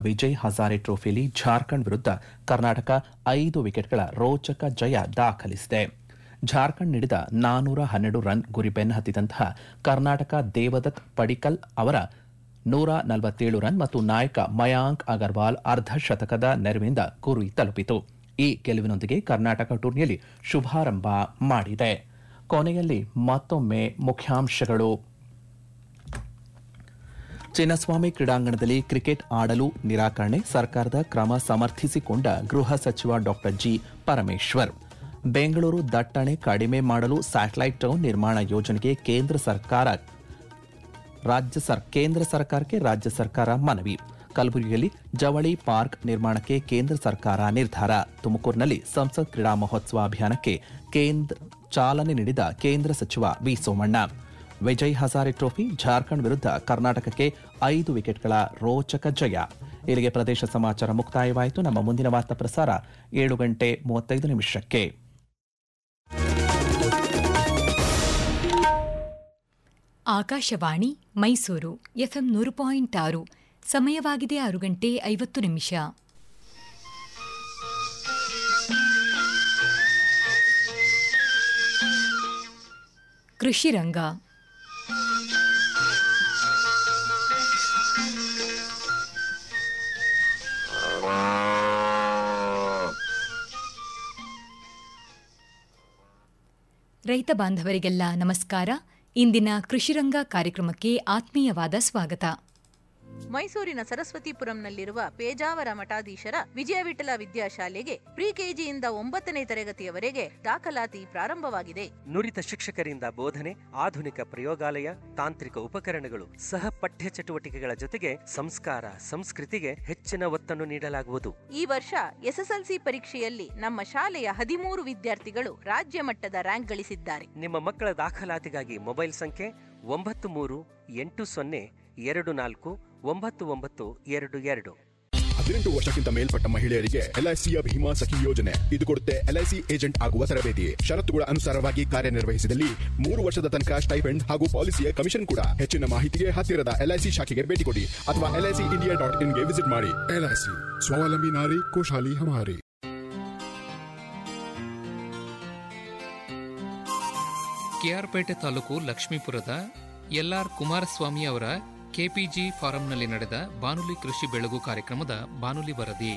ವಿಜಯ್ ಹಜಾರೆ ಟ್ರೋಫಿಯಲ್ಲಿ ಜಾರ್ಖಂಡ್ ವಿರುದ್ಧ ಕರ್ನಾಟಕ ಐದು ವಿಕೆಟ್ಗಳ ರೋಚಕ ಜಯ ದಾಖಲಿಸಿದೆ ಜಾರ್ಖಂಡ್ ನೀಡಿದ ನಾನೂರ ಹನ್ನೆರಡು ರನ್ ಗುರಿ ಬೆನ್ನಹತ್ತಿದಂತಹ ಕರ್ನಾಟಕ ದೇವದತ್ ಪಡಿಕಲ್ ಅವರ ನೂರ ನಲವತ್ತೇಳು ರನ್ ಮತ್ತು ನಾಯಕ ಮಯಾಂಕ್ ಅಗರ್ವಾಲ್ ಅರ್ಧ ಶತಕದ ನೆರವಿನಿಂದ ಗುರಿ ತಲುಪಿತು ಈ ಗೆಲುವಿನೊಂದಿಗೆ ಕರ್ನಾಟಕ ಟೂರ್ನಿಯಲ್ಲಿ ಶುಭಾರಂಭ ಮಾಡಿದೆ ಕೊನೆಯಲ್ಲಿ ಮತ್ತೊಮ್ಮೆ ಮುಖ್ಯಾಂಶಗಳು ಚಿನ್ನಸ್ವಾಮಿ ಕ್ರೀಡಾಂಗಣದಲ್ಲಿ ಕ್ರಿಕೆಟ್ ಆಡಲು ನಿರಾಕರಣೆ ಸರ್ಕಾರದ ಕ್ರಮ ಸಮರ್ಥಿಸಿಕೊಂಡ ಗೃಹ ಸಚಿವ ಡಾ ಜಿ ಪರಮೇಶ್ವರ್ ಬೆಂಗಳೂರು ದಟ್ಟಣೆ ಕಡಿಮೆ ಮಾಡಲು ಸ್ಯಾಟಲೈಟ್ ಟೌನ್ ನಿರ್ಮಾಣ ಯೋಜನೆಗೆ ಕೇಂದ್ರ ಸರ್ಕಾರ ರಾಜ್ಯ ಸರ್ ಕೇಂದ್ರ ಸರ್ಕಾರಕ್ಕೆ ರಾಜ್ಯ ಸರ್ಕಾರ ಮನವಿ ಕಲಬುರಗಿಯಲ್ಲಿ ಜವಳಿ ಪಾರ್ಕ್ ನಿರ್ಮಾಣಕ್ಕೆ ಕೇಂದ್ರ ಸರ್ಕಾರ ನಿರ್ಧಾರ ತುಮಕೂರಿನಲ್ಲಿ ಸಂಸತ್ ಕ್ರೀಡಾ ಮಹೋತ್ಸವ ಅಭಿಯಾನಕ್ಕೆ ಕೇಂದ್ರ ಚಾಲನೆ ನೀಡಿದ ಕೇಂದ್ರ ಸಚಿವ ವಿ ಸೋಮಣ್ಣ ವಿಜಯ್ ಹಜಾರೆ ಟ್ರೋಫಿ ಜಾರ್ಖಂಡ್ ವಿರುದ್ಧ ಕರ್ನಾಟಕಕ್ಕೆ ಐದು ವಿಕೆಟ್ಗಳ ರೋಚಕ ಜಯ ಇಲ್ಲಿಗೆ ಪ್ರದೇಶ ಸಮಾಚಾರ ಮುಕ್ತಾಯವಾಯಿತು ನಮ್ಮ ಮುಂದಿನ ವಾರ್ತಾ ಪ್ರಸಾರ ಏಳು ಗಂಟೆ ಮೂವತ್ತೈದು ನಿಮಿಷಕ್ಕೆ ಆಕಾಶವಾಣಿ ಮೈಸೂರು ಎಫ್ಎಂ ನೂರು ಪಾಯಿಂಟ್ ಆರು ಸಮಯವಾಗಿದೆ ಆರು ಗಂಟೆ ಐವತ್ತು ನಿಮಿಷ ಕೃಷಿ ರಂಗ ರೈತ ಬಾಂಧವರಿಗೆಲ್ಲ ನಮಸ್ಕಾರ ಇಂದಿನ ಕೃಷಿರಂಗ ಕಾರ್ಯಕ್ರಮಕ್ಕೆ ಆತ್ಮೀಯವಾದ ಸ್ವಾಗತ ಮೈಸೂರಿನ ಸರಸ್ವತಿಪುರಂನಲ್ಲಿರುವ ಪೇಜಾವರ ಮಠಾಧೀಶರ ವಿಜಯ ವಿಠಲ ವಿದ್ಯಾಶಾಲೆಗೆ ಪ್ರಿ ಕೆಜಿಯಿಂದ ಒಂಬತ್ತನೇ ತರಗತಿಯವರೆಗೆ ದಾಖಲಾತಿ ಪ್ರಾರಂಭವಾಗಿದೆ ನುರಿತ ಶಿಕ್ಷಕರಿಂದ ಬೋಧನೆ ಆಧುನಿಕ ಪ್ರಯೋಗಾಲಯ ತಾಂತ್ರಿಕ ಉಪಕರಣಗಳು ಸಹ ಪಠ್ಯ ಚಟುವಟಿಕೆಗಳ ಜೊತೆಗೆ ಸಂಸ್ಕಾರ ಸಂಸ್ಕೃತಿಗೆ ಹೆಚ್ಚಿನ ಒತ್ತನ್ನು ನೀಡಲಾಗುವುದು ಈ ವರ್ಷ ಎಸ್ಎಸ್ಎಲ್ಸಿ ಪರೀಕ್ಷೆಯಲ್ಲಿ ನಮ್ಮ ಶಾಲೆಯ ಹದಿಮೂರು ವಿದ್ಯಾರ್ಥಿಗಳು ರಾಜ್ಯ ಮಟ್ಟದ ರ್ಯಾಂಕ್ ಗಳಿಸಿದ್ದಾರೆ ನಿಮ್ಮ ಮಕ್ಕಳ ದಾಖಲಾತಿಗಾಗಿ ಮೊಬೈಲ್ ಸಂಖ್ಯೆ ಒಂಬತ್ತು ಮೂರು ಎಂಟು ಸೊನ್ನೆ ಎರಡು ನಾಲ್ಕು ಒಂಬತ್ತು ಒಂಬತ್ತು ಎರಡು ಎರಡು ಹದಿನೆಂಟು ವರ್ಷಕ್ಕಿಂತ ಮೇಲ್ಪಟ್ಟ ಮಹಿಳೆಯರಿಗೆ ಎಲ್ಐಸಿಯ ಭೀಮಾ ಸಖಿ ಯೋಜನೆ ಇದು ಕೊಡುತ್ತೆ ಎಲ್ಐಸಿ ಏಜೆಂಟ್ ಆಗುವ ತರಬೇತಿ ಷರತ್ತುಗಳ ಅನುಸಾರವಾಗಿ ಕಾರ್ಯನಿರ್ವಹಿಸಿದಲ್ಲಿ ಮೂರು ವರ್ಷದ ತನಕ ಸ್ಟೈಪೆಂಡ್ ಹಾಗೂ ಪಾಲಿಸಿಯ ಕಮಿಷನ್ ಕೂಡ ಹೆಚ್ಚಿನ ಮಾಹಿತಿಗೆ ಹತ್ತಿರದ ಎಲ್ಐಸಿ ಶಾಖೆಗೆ ಭೇಟಿ ಕೊಡಿ ಅಥವಾ ಎಲ್ಐಸಿ ಇಂಡಿಯಾ ಡಾಟ್ ಇನ್ಗೆ ವಿಸಿಟ್ ಮಾಡಿ ಎಲ್ಐಸಿ ಸ್ವಾವಲಂಬಿ ನಾರಿ ಖುಷಾಲಿ ಹಮಾರಿ ಕೆಆರ್ಪೇಟೆ ತಾಲೂಕು ಲಕ್ಷ್ಮೀಪುರದ ಎಲ್ಆರ್ ಕುಮಾರಸ್ವಾಮಿ ಅವರ ಕೆಪಿಜಿ ಫಾರಂನಲ್ಲಿ ನಡೆದ ಬಾನುಲಿ ಕೃಷಿ ಬೆಳಗು ಕಾರ್ಯಕ್ರಮದ ಬಾನುಲಿ ವರದಿ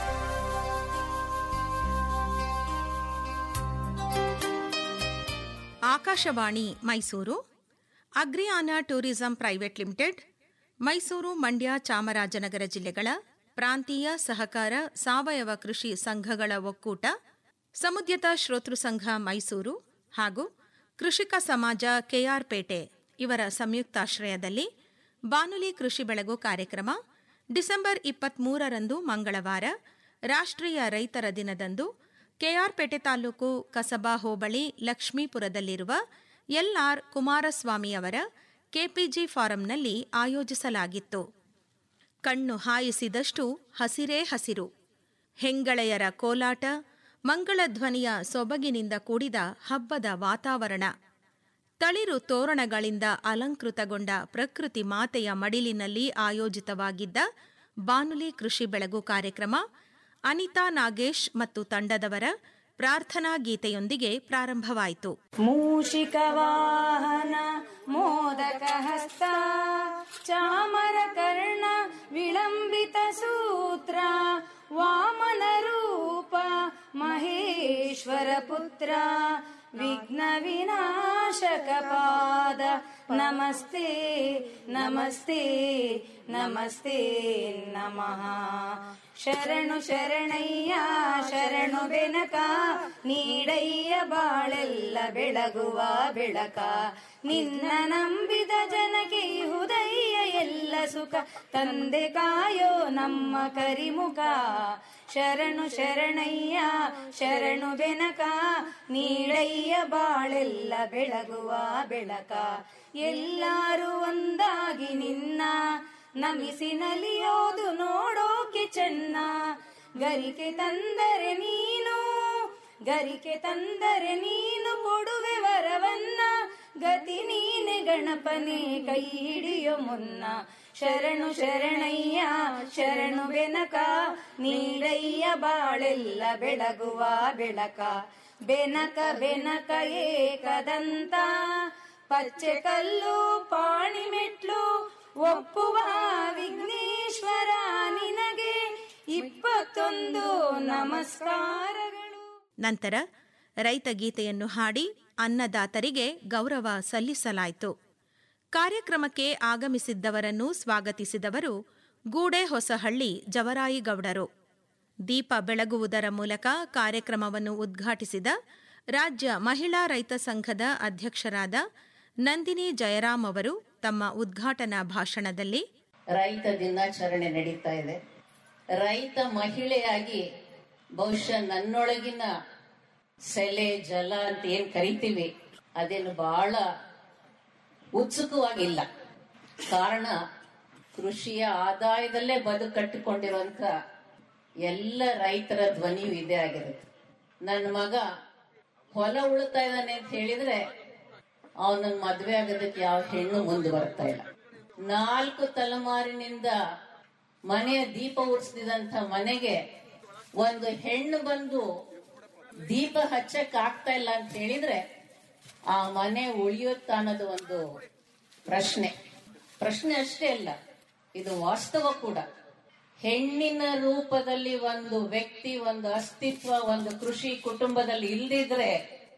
Akashvani Mysuru Agriyana tourism private limited Mysuru Mandya Chamarajanagar ಜಿಲ್ಲೆಗಳ ಪ್ರಾಂತೀಯ ಸಹಕಾರ ಸಾವಯವ ಕೃಷಿ ಸಂಘಗಳ ಒಕ್ಕೂಟ ಸಮುದ್ಯತ ಶ್ರೋತೃ ಸಂಘ ಮೈಸೂರು ಹಾಗೂ ಕೃಷಿಕ ಸಮಾಜ ಕೆಆರ್ಪೇಟೆ ಇವರ ಸಂಯುಕ್ತಾಶ್ರಯದಲ್ಲಿ ಬಾನುಲಿ ಕೃಷಿ ಬೆಳಗು ಕಾರ್ಯಕ್ರಮ ಡಿಸೆಂಬರ್ ಇಪ್ಪತ್ಮೂರರಂದು ಮಂಗಳವಾರ ರಾಷ್ಟ್ರೀಯ ರೈತರ ದಿನದಂದು ಕೆಆರ್ಪೇಟೆ ತಾಲೂಕು ಕಸಬಾ ಹೋಬಳಿ ಲಕ್ಷ್ಮೀಪುರದಲ್ಲಿರುವ ಎಲ್ಆರ್ ಕುಮಾರಸ್ವಾಮಿಯವರ ಕೆಪಿಜಿ ಫಾರಂನಲ್ಲಿ ಆಯೋಜಿಸಲಾಗಿತ್ತು ಕಣ್ಣು ಹಾಯಿಸಿದಷ್ಟು ಹಸಿರೇ ಹಸಿರು ಹೆಂಗಳೆಯರ ಕೋಲಾಟ ಮಂಗಳಧ್ವನಿಯ ಸೊಬಗಿನಿಂದ ಕೂಡಿದ ಹಬ್ಬದ ವಾತಾವರಣ ತಳಿರು ತೋರಣಗಳಿಂದ ಅಲಂಕೃತಗೊಂಡ ಪ್ರಕೃತಿ ಮಾತೆಯ ಮಡಿಲಿನಲ್ಲಿ ಆಯೋಜಿತವಾಗಿದ್ದ ಬಾನುಲಿ ಕೃಷಿ ಬೆಳಗು ಕಾರ್ಯಕ್ರಮ ಅನಿತಾ ನಾಗೇಶ್ ಮತ್ತು ತಂಡದವರ ಪ್ರಾರ್ಥನಾ ಗೀತೆಯೊಂದಿಗೆ ಪ್ರಾರಂಭವಾಯಿತು ಮೂಷಿಕವಾಹನ ಮೋದಕ ಹಸ್ತ ಚಾಮರ ಕರ್ಣ ವಿಳಂಬಿತ ಸೂತ್ರ ವಾಮನ ರೂಪ ಮಹೇಶ್ವರ ಪುತ್ರ ವಿಘ್ನ ವಿನಾಶಕ ಪಾದ ನಮಸ್ತೆ ನಮಸ್ತೆ ನಮಸ್ತೆ ನಮಃ ಶರಣು ಶರಣಯ್ಯ ಶರಣು ಬೆನಕ ನೀಡಯ್ಯ ಬಾಳೆಲ್ಲ ಬೆಳಗುವ ಬೆಳಕ ನಿನ್ನ ನಂಬಿದ ಜನಕ್ಕೆ ಹುದಯ್ಯ ಎಲ್ಲ ಸುಖ ತಂದೆ ಕಾಯೋ ನಮ್ಮ ಕರಿಮುಖ ಶರಣು ಶರಣಯ್ಯ ಶರಣು ಬೆನಕ ನೀಡಯ್ಯ ಬಾಳೆಲ್ಲ ಬೆಳಗುವ ಬೆಳಕ ಎಲ್ಲಾರು ಒಂದಾಗಿ ನಿನ್ನ ನಮಿಸಿ ನಲಿಯೋದು ನೋಡೋಕೆ ಚೆನ್ನ ಗರಿಕೆ ತಂದರೆ ನೀನು ಗರಿಕೆ ತಂದರೆ ನೀನು ಕೊಡುವೆ ವರವನ್ನ ಗತಿ ನೀನೆ ಗಣಪನೆ ಕೈ ಹಿಡಿಯೋ ಮುನ್ನ ಶರಣು ಶರಣಯ್ಯ ಶರಣು ಬೆನಕ ನೀರಯ್ಯ ಬಾಳೆಲ್ಲ ಬೆಳಗುವ ಬೆಳಕ ಬೆನಕ ಬೆನಕ ಏಕದಂತ ಪಚ್ಚೆ ಕಲ್ಲು ಪಾಣಿ ಮೆಟ್ಲು ಒಪ್ಪುವ ವಿಘ್ನೇಶ್ವರ ನಿನಗೆ ಇಪ್ಪತ್ತೊಂದು ನಮಸ್ಕಾರಗಳು ನಂತರ ರೈತ ಗೀತೆಯನ್ನು ಹಾಡಿ ಅನ್ನದಾತರಿಗೆ ಗೌರವ ಸಲ್ಲಿಸಲಾಯಿತು ಕಾರ್ಯಕ್ರಮಕ್ಕೆ ಆಗಮಿಸಿದ್ದವರನ್ನು ಸ್ವಾಗತಿಸಿದವರು ಗೂಡೆ ಹೊಸಹಳ್ಳಿ ಜವರಾಯಿಗೌಡರು ದೀಪ ಬೆಳಗುವುದರ ಮೂಲಕ ಕಾರ್ಯಕ್ರಮವನ್ನು ಉದ್ಘಾಟಿಸಿದ ರಾಜ್ಯ ಮಹಿಳಾ ರೈತ ಸಂಘದ ಅಧ್ಯಕ್ಷರಾದ ನಂದಿನಿ ಜಯರಾಮ್ ಅವರು ತಮ್ಮ ಉದ್ಘಾಟನಾ ಭಾಷಣದಲ್ಲಿ ರೈತ ದಿನಾಚರಣೆ ನಡೀತಾ ಇದೆ ರೈತ ಮಹಿಳೆಯಾಗಿ ಬಹುಶಃ ನನ್ನೊಳಗಿನ ಸೆಲೆ ಜಲ ಅಂತ ಏನ್ ಕರಿತೀವಿ ಅದೇನು ಬಹಳ ಉತ್ಸುಕವಾಗಿಲ್ಲ ಕಾರಣ ಕೃಷಿಯ ಆದಾಯದಲ್ಲೇ ಬದುಕು ಕಟ್ಟಿಕೊಂಡಿರುವಂತ ಎಲ್ಲ ರೈತರ ಧ್ವನಿಯು ಇದೇ ಆಗಿರುತ್ತೆ ನನ್ನ ಮಗ ಹೊಲ ಉಳ್ತಾ ಇದ್ದಾನೆ ಅಂತ ಹೇಳಿದ್ರೆ ಅವನ ಮದ್ವೆ ಆಗೋದಕ್ಕೆ ಯಾವ ಹೆಣ್ಣು ಮುಂದೆ ಬರ್ತಾ ಇಲ್ಲ ನಾಲ್ಕು ತಲೆಮಾರಿನಿಂದ ಮನೆಯ ದೀಪ ಉರಿಸಿದಂತ ಮನೆಗೆ ಒಂದು ಹೆಣ್ಣು ಬಂದು ದೀಪ ಹಚ್ಚಕ್ ಆಗ್ತಾ ಇಲ್ಲ ಅಂತ ಹೇಳಿದ್ರೆ ಆ ಮನೆ ಉಳಿಯುತ್ತಾ ಅನ್ನೋದು ಒಂದು ಪ್ರಶ್ನೆ ಪ್ರಶ್ನೆ ಅಷ್ಟೇ ಅಲ್ಲ ಇದು ವಾಸ್ತವ ಕೂಡ ಹೆಣ್ಣಿನ ರೂಪದಲ್ಲಿ ಒಂದು ವ್ಯಕ್ತಿ ಒಂದು ಅಸ್ತಿತ್ವ ಒಂದು ಕೃಷಿ ಕುಟುಂಬದಲ್ಲಿ ಇಲ್ದಿದ್ರೆ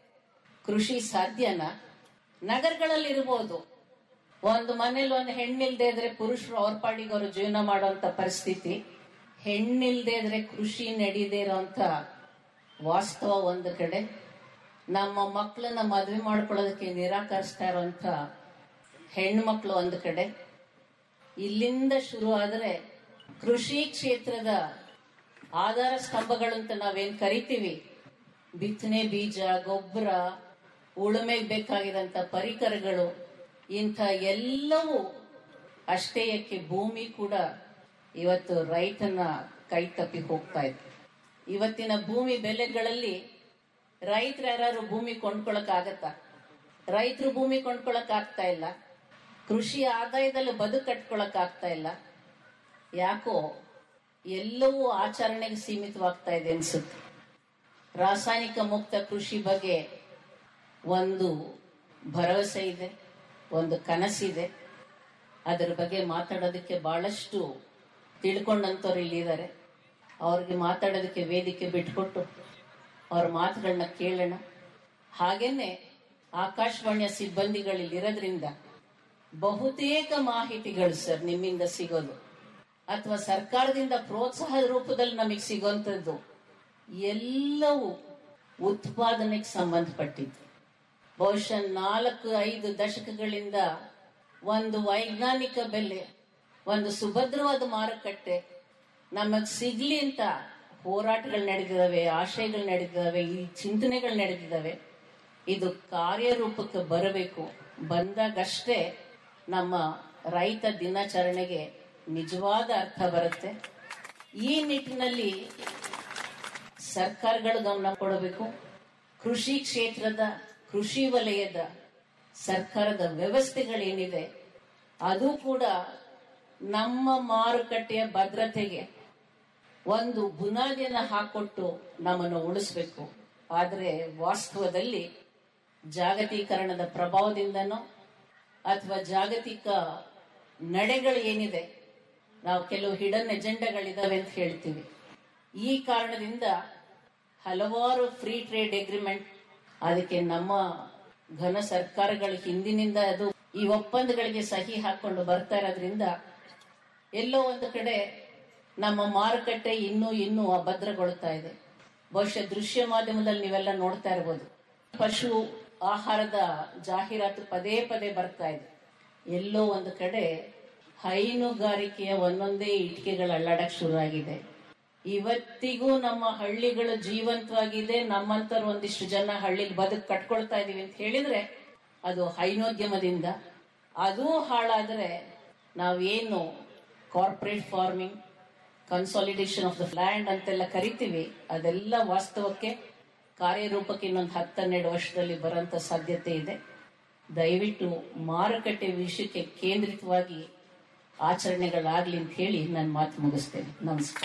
ಕೃಷಿ ಸಾಧ್ಯನಾ ನಗರಗಳಲ್ಲಿ ಇರ್ಬೋದು ಒಂದು ಮನೇಲಿ ಒಂದು ಹೆಣ್ಣಿಲ್ದೇ ಇದ್ರೆ ಪುರುಷರು ಅವ್ರ ಪಾಡಿಗೆ ಅವರು ಜೀವನ ಮಾಡುವಂತ ಪರಿಸ್ಥಿತಿ ಹೆಣ್ಣಿಲ್ದೇ ಇದ್ರೆ ಕೃಷಿ ನಡೀದೇ ಇರೋಂತ ವಾಸ್ತವ ಒಂದು ಕಡೆ ನಮ್ಮ ಮಕ್ಕಳನ್ನ ಮದುವೆ ಮಾಡ್ಕೊಳ್ಳೋದಕ್ಕೆ ನಿರಾಕರಿಸ್ತಾ ಇರೋಂತ ಹೆಣ್ಮಕ್ಳು ಒಂದು ಕಡೆ ಇಲ್ಲಿಂದ ಶುರು ಆದ್ರೆ ಕೃಷಿ ಕ್ಷೇತ್ರದ ಆಧಾರ ಸ್ತಂಭಗಳು ಅಂತ ನಾವೇನ್ ಕರಿತೀವಿ ಬಿತ್ತನೆ ಬೀಜ ಗೊಬ್ಬರ ಉಳುಮೆಗೆ ಬೇಕಾಗಿದಂತ ಪರಿಕರಗಳು ಇಂಥ ಎಲ್ಲವೂ ಅಷ್ಟೇಯಕ್ಕೆ ಭೂಮಿ ಕೂಡ ಇವತ್ತು ರೈತನ ಕೈ ತಪ್ಪಿ ಹೋಗ್ತಾ ಇದೆ ಇವತ್ತಿನ ಭೂಮಿ ಬೆಲೆಗಳಲ್ಲಿ ರೈತರು ಯಾರು ಭೂಮಿ ಕೊಂಡ್ಕೊಳಕ್ ಆಗತ್ತಾ ರೈತರು ಭೂಮಿ ಕೊಂಡ್ಕೊಳಕ್ ಆಗ್ತಾ ಇಲ್ಲ ಕೃಷಿ ಆದಾಯದಲ್ಲಿ ಬದುಕು ಕಟ್ಕೊಳಕ್ ಆಗ್ತಾ ಇಲ್ಲ ಯಾಕೋ ಎಲ್ಲವೂ ಆಚರಣೆಗೆ ಸೀಮಿತವಾಗ್ತಾ ಇದೆ ಅನ್ಸುತ್ತೆ ರಾಸಾಯನಿಕ ಮುಕ್ತ ಕೃಷಿ ಬಗ್ಗೆ ಒಂದು ಭರವಸೆ ಇದೆ ಒಂದು ಕನಸಿದೆ ಅದರ ಬಗ್ಗೆ ಮಾತಾಡೋದಕ್ಕೆ ಬಹಳಷ್ಟು ತಿಳ್ಕೊಂಡಂತವ್ರು ಇಲ್ಲಿದ್ದಾರೆ ಅವ್ರಿಗೆ ಮಾತಾಡೋದಕ್ಕೆ ವೇದಿಕೆ ಬಿಟ್ಕೊಟ್ಟು ಅವ್ರ ಮಾತುಗಳನ್ನ ಕೇಳೋಣ ಹಾಗೇನೆ ಆಕಾಶವಾಣಿಯ ಸಿಬ್ಬಂದಿಗಳು ಇಲ್ಲಿರೋದ್ರಿಂದ ಬಹುತೇಕ ಮಾಹಿತಿಗಳು ಸರ್ ನಿಮ್ಮಿಂದ ಸಿಗೋದು ಅಥವಾ ಸರ್ಕಾರದಿಂದ ಪ್ರೋತ್ಸಾಹದ ರೂಪದಲ್ಲಿ ನಮಗೆ ಸಿಗುವಂತದ್ದು ಎಲ್ಲವೂ ಉತ್ಪಾದನೆಗೆ ಸಂಬಂಧಪಟ್ಟಿದ್ದು ಬಹುಶಃ ನಾಲ್ಕು ಐದು ದಶಕಗಳಿಂದ ಒಂದು ವೈಜ್ಞಾನಿಕ ಬೆಲೆ ಒಂದು ಸುಭದ್ರವಾದ ಮಾರುಕಟ್ಟೆ ನಮಗ್ ಸಿಗ್ಲಿ ಅಂತ ಹೋರಾಟಗಳು ನಡೆದಿದ್ದಾವೆ ಆಶಯಗಳು ನಡೆದಿದ್ದಾವೆ ಈ ಚಿಂತನೆಗಳು ನಡೆದಿದ್ದಾವೆ ಇದು ಕಾರ್ಯರೂಪಕ್ಕೆ ಬರಬೇಕು ಬಂದಾಗಷ್ಟೇ ನಮ್ಮ ರೈತ ದಿನಾಚರಣೆಗೆ ನಿಜವಾದ ಅರ್ಥ ಬರುತ್ತೆ ಈ ನಿಟ್ಟಿನಲ್ಲಿ ಸರ್ಕಾರಗಳು ಗಮನ ಕೊಡಬೇಕು ಕೃಷಿ ಕ್ಷೇತ್ರದ ಕೃಷಿ ವಲಯದ ಸರ್ಕಾರದ ವ್ಯವಸ್ಥೆಗಳೇನಿದೆ ಅದು ಕೂಡ ನಮ್ಮ ಮಾರುಕಟ್ಟೆಯ ಭದ್ರತೆಗೆ ಒಂದು ಬುನಾದಿಯನ್ನ ಹಾಕೊಟ್ಟು ನಮ್ಮನ್ನು ಉಳಿಸ್ಬೇಕು ಆದ್ರೆ ವಾಸ್ತವದಲ್ಲಿ ಜಾಗತೀಕರಣದ ಪ್ರಭಾವದಿಂದನೋ ಅಥವಾ ಜಾಗತಿಕ ನಡೆಗಳು ಏನಿದೆ ನಾವು ಕೆಲವು ಹಿಡನ್ ಎಜೆಂಡಾಗಳಿದಾವೆ ಅಂತ ಹೇಳ್ತೀವಿ ಈ ಕಾರಣದಿಂದ ಹಲವಾರು ಫ್ರೀ ಟ್ರೇಡ್ ಅಗ್ರಿಮೆಂಟ್ ಅದಕ್ಕೆ ನಮ್ಮ ಘನ ಸರ್ಕಾರಗಳ ಹಿಂದಿನಿಂದ ಅದು ಈ ಒಪ್ಪಂದಗಳಿಗೆ ಸಹಿ ಹಾಕೊಂಡು ಬರ್ತಾ ಇರೋದ್ರಿಂದ ಎಲ್ಲೋ ಒಂದು ಕಡೆ ನಮ್ಮ ಮಾರುಕಟ್ಟೆ ಇನ್ನೂ ಇನ್ನೂ ಅಭದ್ರಗೊಳ್ತಾ ಇದೆ ಬಹುಶಃ ದೃಶ್ಯ ಮಾಧ್ಯಮದಲ್ಲಿ ನೀವೆಲ್ಲ ನೋಡ್ತಾ ಇರ್ಬೋದು ಪಶು ಆಹಾರದ ಜಾಹೀರಾತು ಪದೇ ಪದೇ ಬರ್ತಾ ಇದೆ ಎಲ್ಲೋ ಒಂದು ಕಡೆ ಹೈನುಗಾರಿಕೆಯ ಒಂದೊಂದೇ ಇಟ್ಟಿಗೆಗಳು ಅಲ್ಲಾಡಕ್ ಶುರುವಾಗಿದೆ ಇವತ್ತಿಗೂ ನಮ್ಮ ಹಳ್ಳಿಗಳು ಜೀವಂತವಾಗಿದೆ ನಮ್ಮಂತರ ಒಂದಿಷ್ಟು ಜನ ಹಳ್ಳಿಲಿ ಬದುಕು ಕಟ್ಕೊಳ್ತಾ ಇದೀವಿ ಅಂತ ಹೇಳಿದ್ರೆ ಅದು ಹೈನೋದ್ಯಮದಿಂದ ಅದು ಹಾಳಾದ್ರೆ ನಾವೇನು corporate farming consolidation of the land ಅಂತೆಲ್ಲ ಕರಿತೀವಿ ಅದೆಲ್ಲ ವಾಸ್ತವಕ್ಕೆ ಕಾರ್ಯರೂಪಕ್ಕೆ ಇನ್ನೊಂದು ಹತ್ತನ್ನೆರಡು ವರ್ಷದಲ್ಲಿ ಬರೋಂಥ ಸಾಧ್ಯತೆ ಇದೆ ದಯವಿಟ್ಟು ಮಾರುಕಟ್ಟೆ ವಿಷಯಕ್ಕೆ ಕೇಂದ್ರಿತವಾಗಿ ಆಚರಣೆಗಳಾಗ್ಲಿ ಅಂತ ಹೇಳಿ ನಾನು ಮಾತು ಮುಗಿಸ್ತೇನೆ ನಮಸ್ಕಾರ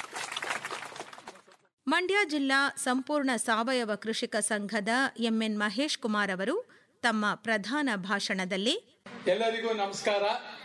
ಮಂಡ್ಯ ಜಿಲ್ಲಾ ಸಂಪೂರ್ಣ ಸಾವಯವ ಕೃಷಿಕ ಸಂಘದ ಎಂಎನ್ ಮಹೇಶ್ ಕುಮಾರ್ ಅವರು ತಮ್ಮ ಪ್ರಧಾನ ಭಾಷಣದಲ್ಲಿ ಎಲ್ಲರಿಗೂ ನಮಸ್ಕಾರ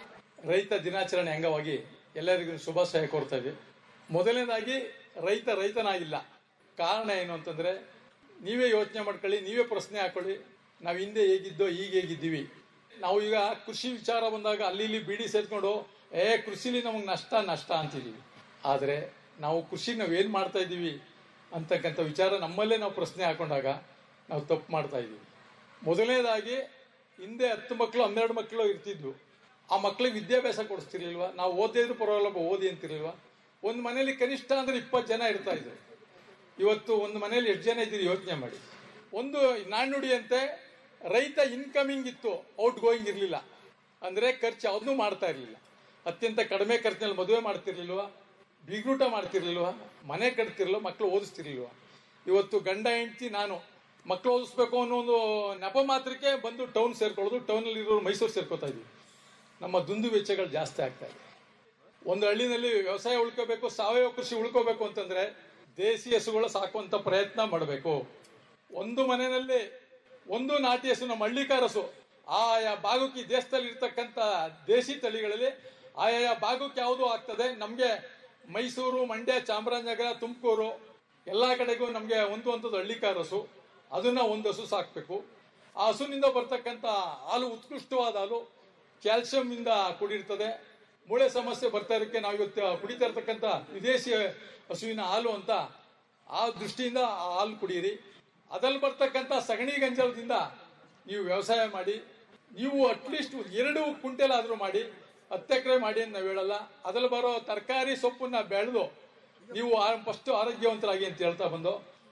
ರೈತ ದಿನಾಚರಣೆ ಅಂಗವಾಗಿ ಎಲ್ಲರಿಗೂ ಶುಭಾಶಯ ಕೋರ್ತಾ ಇದ್ದೀವಿ ಮೊದಲನೇದಾಗಿ ರೈತ ರೈತನಾಗಿಲ್ಲ ಕಾರಣ ಏನು ಅಂತಂದ್ರೆ ನೀವೇ ಯೋಚನೆ ಮಾಡ್ಕೊಳ್ಳಿ ನೀವೇ ಪ್ರಶ್ನೆ ಹಾಕೊಳ್ಳಿ ನಾವು ಹಿಂದೆ ಹೇಗಿದ್ದೋ ಈಗ ಹೇಗಿದ್ದೀವಿ ನಾವು ಈಗ ಕೃಷಿ ವಿಚಾರ ಬಂದಾಗ ಅಲ್ಲಿ ಇಲ್ಲಿ ಬಿಡಿ ಸೇರ್ಕೊಂಡು ಏ ಕೃಷಿಲಿ ನಮಗೆ ನಷ್ಟ ನಷ್ಟ ಅಂತಿದೀವಿ ಆದರೆ ನಾವು ಕೃಷಿ ನಾವು ಏನು ಮಾಡ್ತಾ ಇದ್ದೀವಿ ಅಂತಕ್ಕಂಥ ವಿಚಾರ ನಮ್ಮಲ್ಲೇ ನಾವು ಪ್ರಶ್ನೆ ಹಾಕೊಂಡಾಗ ನಾವು ತಪ್ಪು ಮಾಡ್ತಾ ಇದ್ದೀವಿ ಮೊದಲನೇದಾಗಿ ಹಿಂದೆ ಹತ್ತು ಮಕ್ಕಳು ಹನ್ನೆರಡು ಮಕ್ಕಳು ಇರ್ತಿದ್ವು ಆ ಮಕ್ಕಳಿಗೆ ವಿದ್ಯಾಭ್ಯಾಸ ಕೊಡಿಸ್ತಿರ್ಲಿಲ್ವಾ ನಾವು ಓದಿದ್ರು ಪರವಾಗಿಲ್ಲ ಓದಿ ಅಂತಿರ್ಲಿಲ್ವಾ ಒಂದು ಮನೇಲಿ ಕನಿಷ್ಠ ಅಂದ್ರೆ ಇಪ್ಪತ್ತು ಜನ ಇರ್ತಾ ಇದ್ರು ಇವತ್ತು ಒಂದು ಮನೇಲಿ ಎಷ್ಟು ಜನ ಇದ್ದೀರಿ ಯೋಚನೆ ಮಾಡಿ ಒಂದು ನಾಣ್ಣುಡಿಯಂತೆ ರೈತ ಇನ್ಕಮಿಂಗ್ ಇತ್ತು ಔಟ್ ಗೋಯಿಂಗ್ ಇರಲಿಲ್ಲ ಅಂದ್ರೆ ಖರ್ಚು ಯಾವುದನ್ನೂ ಮಾಡ್ತಾ ಇರಲಿಲ್ಲ ಅತ್ಯಂತ ಕಡಿಮೆ ಖರ್ಚಿನಲ್ಲಿ ಮದುವೆ ಮಾಡ್ತಿರ್ಲಿಲ್ವಾ ಬೀಗ್ರೂಟ ಮಾಡ್ತಿರ್ಲಿಲ್ವಾ ಮನೆ ಕಟ್ತಿರ್ಲಿಲ್ಲ ಮಕ್ಕಳು ಓದಿಸ್ತಿರ್ಲಿಲ್ವಾ ಇವತ್ತು ಗಂಡ ಹೆಂಡತಿ ನಾನು ಮಕ್ಕಳು ಓದಿಸ್ಬೇಕು ಅನ್ನೋ ಒಂದು ನೆಪ ಮಾತ್ರಕ್ಕೆ ಬಂದು ಟೌನ್ ಸೇರ್ಕೊಳ್ಳೋದು ಟೌನಲ್ಲಿ ಇರೋರು ಮೈಸೂರು ಸೇರ್ಕೋತಾ ಇದೀವಿ ನಮ್ಮ ದುಂದು ವೆಚ್ಚಗಳು ಜಾಸ್ತಿ ಆಗ್ತಾ ಇದೆ ಒಂದು ಹಳ್ಳಿನಲ್ಲಿ ವ್ಯವಸಾಯ ಉಳ್ಕೋಬೇಕು ಸಾವಯವ ಕೃಷಿ ಉಳ್ಕೋಬೇಕು ಅಂತಂದ್ರೆ ದೇಸಿ ಹಸುಗಳ ಸಾಕುವಂತ ಪ್ರಯತ್ನ ಮಾಡಬೇಕು ಒಂದು ಮನೆಯಲ್ಲಿ ಒಂದು ನಾಟಿ ಹಸು ನಮ್ಮ ಹಳ್ಳಿಕಾರ ಹಸು ಆಯಾ ಭಾಗಕ್ಕೆ ಈ ದೇಶದಲ್ಲಿ ಇರ್ತಕ್ಕಂಥ ದೇಸಿ ತಳಿಗಳಲ್ಲಿ ಆಯಾ ಭಾಗಕ್ಕೆ ಯಾವುದು ಆಗ್ತದೆ ನಮಗೆ ಮೈಸೂರು ಮಂಡ್ಯ ಚಾಮರಾಜನಗರ ತುಮಕೂರು ಎಲ್ಲಾ ಕಡೆಗೂ ನಮಗೆ ಒಂದು ಒಂದೊಂದು ಹಳ್ಳಿಕಾರ ಹಸು ಅದನ್ನ ಒಂದು ಹಸು ಸಾಕ್ಬೇಕು ಆ ಹಸುನಿಂದ ಬರ್ತಕ್ಕಂಥ ಹಾಲು ಉತ್ಕೃಷ್ಟವಾದ ಹಾಲು ಕ್ಯಾಲ್ಸಿಯಂ ಇಂದ ಕೂಡಿರ್ತದೆ ಮೂಳೆ ಸಮಸ್ಯೆ ಬರ್ತಾ ಇರೋಕ್ಕೆ ನಾವು ಇವತ್ತು ಕುಡಿತಾ ಇರ್ತಕ್ಕಂಥ ವಿದೇಶಿ ಹಸುವಿನ ಹಾಲು ಅಂತ ಆ ದೃಷ್ಟಿಯಿಂದ ಆ ಹಾಲು ಕುಡಿಯಿರಿ ಅದ್ರಲ್ಲಿ ಬರ್ತಕ್ಕಂಥ ಸಗಣಿ ಗಂಜಲದಿಂದ ನೀವು ವ್ಯವಸಾಯ ಮಾಡಿ ನೀವು ಅಟ್ಲೀಸ್ಟ್ ಎರಡು ಕ್ವಿಂಟಲ್ ಆದ್ರೂ ಮಾಡಿ ಹತ್ತು ಎಕರೆ ಮಾಡಿ ಅಂತ ನಾವು ಹೇಳಲ್ಲ ಅದ್ರಲ್ಲಿ ಬರೋ ತರಕಾರಿ ಸೊಪ್ಪನ್ನ ಬೆಳೆದು ನೀವು ಫಸ್ಟ್ ಆರೋಗ್ಯವಂತರಾಗಿ ಅಂತ ಹೇಳ್ತಾ ಬಂದು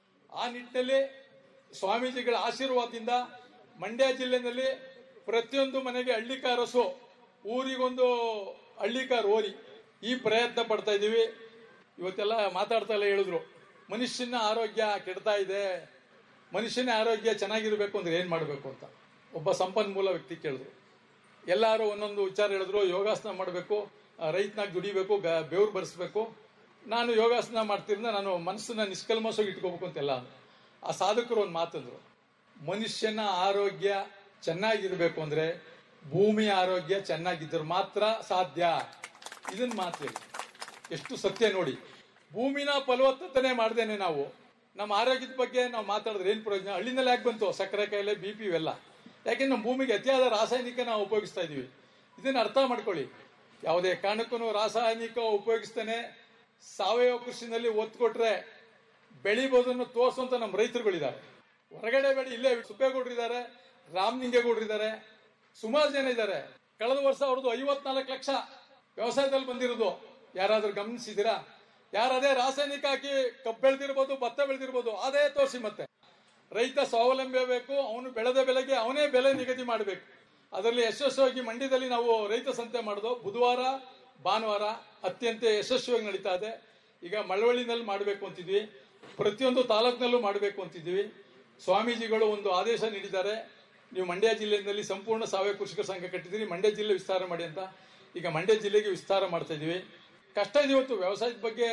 ಆ ನಿಟ್ಟಿನಲ್ಲಿ ಸ್ವಾಮೀಜಿಗಳ ಆಶೀರ್ವಾದದಿಂದ ಮಂಡ್ಯ ಜಿಲ್ಲೆನಲ್ಲಿ ಪ್ರತಿಯೊಂದು ಮನೆಗೆ ಹಳ್ಳಿಕಾರ ಹಸು ಊರಿಗೊಂದು ಹಳ್ಳಿಕಾರ ಓರಿ ಈ ಪ್ರಯತ್ನ ಪಡ್ತಾ ಇದೀವಿ ಇವತ್ತೆಲ್ಲ ಮಾತಾಡ್ತಾ ಎಲ್ಲ ಹೇಳಿದ್ರು ಮನುಷ್ಯನ ಆರೋಗ್ಯ ಕೆಡ್ತಾ ಇದೆ ಮನುಷ್ಯನ ಆರೋಗ್ಯ ಚೆನ್ನಾಗಿರ್ಬೇಕು ಅಂದ್ರೆ ಏನ್ ಮಾಡಬೇಕು ಅಂತ ಒಬ್ಬ ಸಂಪನ್ಮೂಲ ವ್ಯಕ್ತಿ ಕೇಳಿದ್ರು ಎಲ್ಲರೂ ಒಂದೊಂದು ವಿಚಾರ ಹೇಳಿದ್ರು ಯೋಗಾಸನ ಮಾಡಬೇಕು ರೈತನಾಗಿ ದುಡಿಬೇಕು ಗ- ಬೆವ್ರು ಬರೆಸ್ಬೇಕು ನಾನು ಯೋಗಾಸನ ಮಾಡ್ತಿರಿಂದ ನಾನು ಮನಸ್ಸನ್ನ ನಿಷ್ಕಲ್ಮಸವಾಗಿ ಇಟ್ಕೋಬೇಕು ಅಂತೆಲ್ಲ ಅಂದ್ರು. ಆ ಸಾಧಕರು ಒಂದು ಮಾತಂದ್ರು ಮನುಷ್ಯನ ಆರೋಗ್ಯ ಚೆನ್ನಾಗಿರ್ಬೇಕು ಅಂದ್ರೆ ಭೂಮಿ ಆರೋಗ್ಯ ಚೆನ್ನಾಗಿದ್ದರೆ ಮಾತ್ರ ಸಾಧ್ಯ ಇದನ್ನ ಮಾತು ಹೇಳಿ ಎಷ್ಟು ಸತ್ಯ ನೋಡಿ ಭೂಮಿನ ಫಲವತ್ತತೆ ಮಾಡ್ದೇನೆ ನಾವು ನಮ್ಮ ಆರೋಗ್ಯದ ಬಗ್ಗೆ ನಾವು ಮಾತಾಡಿದ್ರೆ ಏನ್ ಪ್ರಯೋಜನ ಹಳ್ಳಿನಲ್ಲಿ ಯಾಕೆ ಬಂತು ಸಕ್ಕರೆ ಕಾಯಿಲೆ ಬಿ ಪಿ ಇವೆಲ್ಲ ಯಾಕೆ ನಮ್ಮ ಭೂಮಿಗೆ ಅತಿಯಾದ ರಾಸಾಯನಿಕ ನಾವು ಉಪಯೋಗಿಸ್ತಾ ಇದೀವಿ ಇದನ್ನ ಅರ್ಥ ಮಾಡ್ಕೊಳ್ಳಿ ಯಾವುದೇ ಕಾರಣಕ್ಕೂ ರಾಸಾಯನಿಕ ಉಪಯೋಗಿಸ್ತಾನೆ ಸಾವಯವ ಕೃಷಿನಲ್ಲಿ ಒತ್ತು ಕೊಟ್ರೆ ಬೆಳಿಬೋದನ್ನು ತೋರಿಸುವಂತ ನಮ್ಮ ರೈತರುಗಳಿದ್ದಾರೆ ಹೊರಗಡೆ ಬೆಳಿ ಇಲ್ಲೇ ಸುಪ್ಪೇಗೌಡರಿದ್ದಾರೆ ರಾಮಲಿಂಗೇಗೌಡರಿದ್ದಾರೆ ಸುಮಾರು ಜನ ಇದ್ದಾರೆ ಕಳೆದ ವರ್ಷ ಅವ್ರದ್ದು ಐವತ್ನಾಲ್ಕು ಲಕ್ಷ ವ್ಯವಸಾಯದಲ್ಲಿ ಬಂದಿರೋದು ಯಾರಾದ್ರೂ ಗಮನಿಸಿದ್ದೀರಾ ಯಾರು ಅದೇ ರಾಸಾಯನಿಕ ಹಾಕಿ ಕಬ್ಬು ಬೆಳೆದಿರ್ಬೋದು ಭತ್ತ ಬೆಳೆದಿರ್ಬೋದು ಅದೇ ತೋರಿಸಿ ಮತ್ತೆ ರೈತ ಸ್ವಾವಲಂಬಿ ಬೇಕು ಅವನು ಬೆಳೆದ ಬೆಲೆಗೆ ಅವನೇ ಬೆಲೆ ನಿಗದಿ ಮಾಡಬೇಕು ಅದರಲ್ಲಿ ಯಶಸ್ವಿಯಾಗಿ ಮಂಡ್ಯದಲ್ಲಿ ನಾವು ರೈತ ಸಂತೆ ಮಾಡೋದು ಬುಧವಾರ ಭಾನುವಾರ ಅತ್ಯಂತ ಯಶಸ್ವಿಯಾಗಿ ನಡೀತಾ ಇದೆ ಈಗ ಮಳವಳ್ಳಿನಲ್ಲಿ ಮಾಡಬೇಕು ಅಂತಿದ್ವಿ ಪ್ರತಿಯೊಂದು ತಾಲೂಕಿನಲ್ಲೂ ಮಾಡಬೇಕು ಅಂತಿದ್ವಿ ಸ್ವಾಮೀಜಿಗಳು ಒಂದು ಆದೇಶ ನೀಡಿದ್ದಾರೆ ನೀವು ಮಂಡ್ಯ ಜಿಲ್ಲೆಯಲ್ಲಿ ಸಂಪೂರ್ಣ ಸಾವಯವ ಕೃಷಿಕ ಸಂಘ ಕಟ್ಟಿದ್ದೀರಿ ಮಂಡ್ಯ ಜಿಲ್ಲೆ ವಿಸ್ತಾರ ಮಾಡಿ ಅಂತ ಈಗ ಮಂಡ್ಯ ಜಿಲ್ಲೆಗೆ ವಿಸ್ತಾರ ಮಾಡ್ತಾ ಇದೀವಿ ಕಷ್ಟ ಇದೆ ಇವತ್ತು ವ್ಯವಸಾಯದ ಬಗ್ಗೆ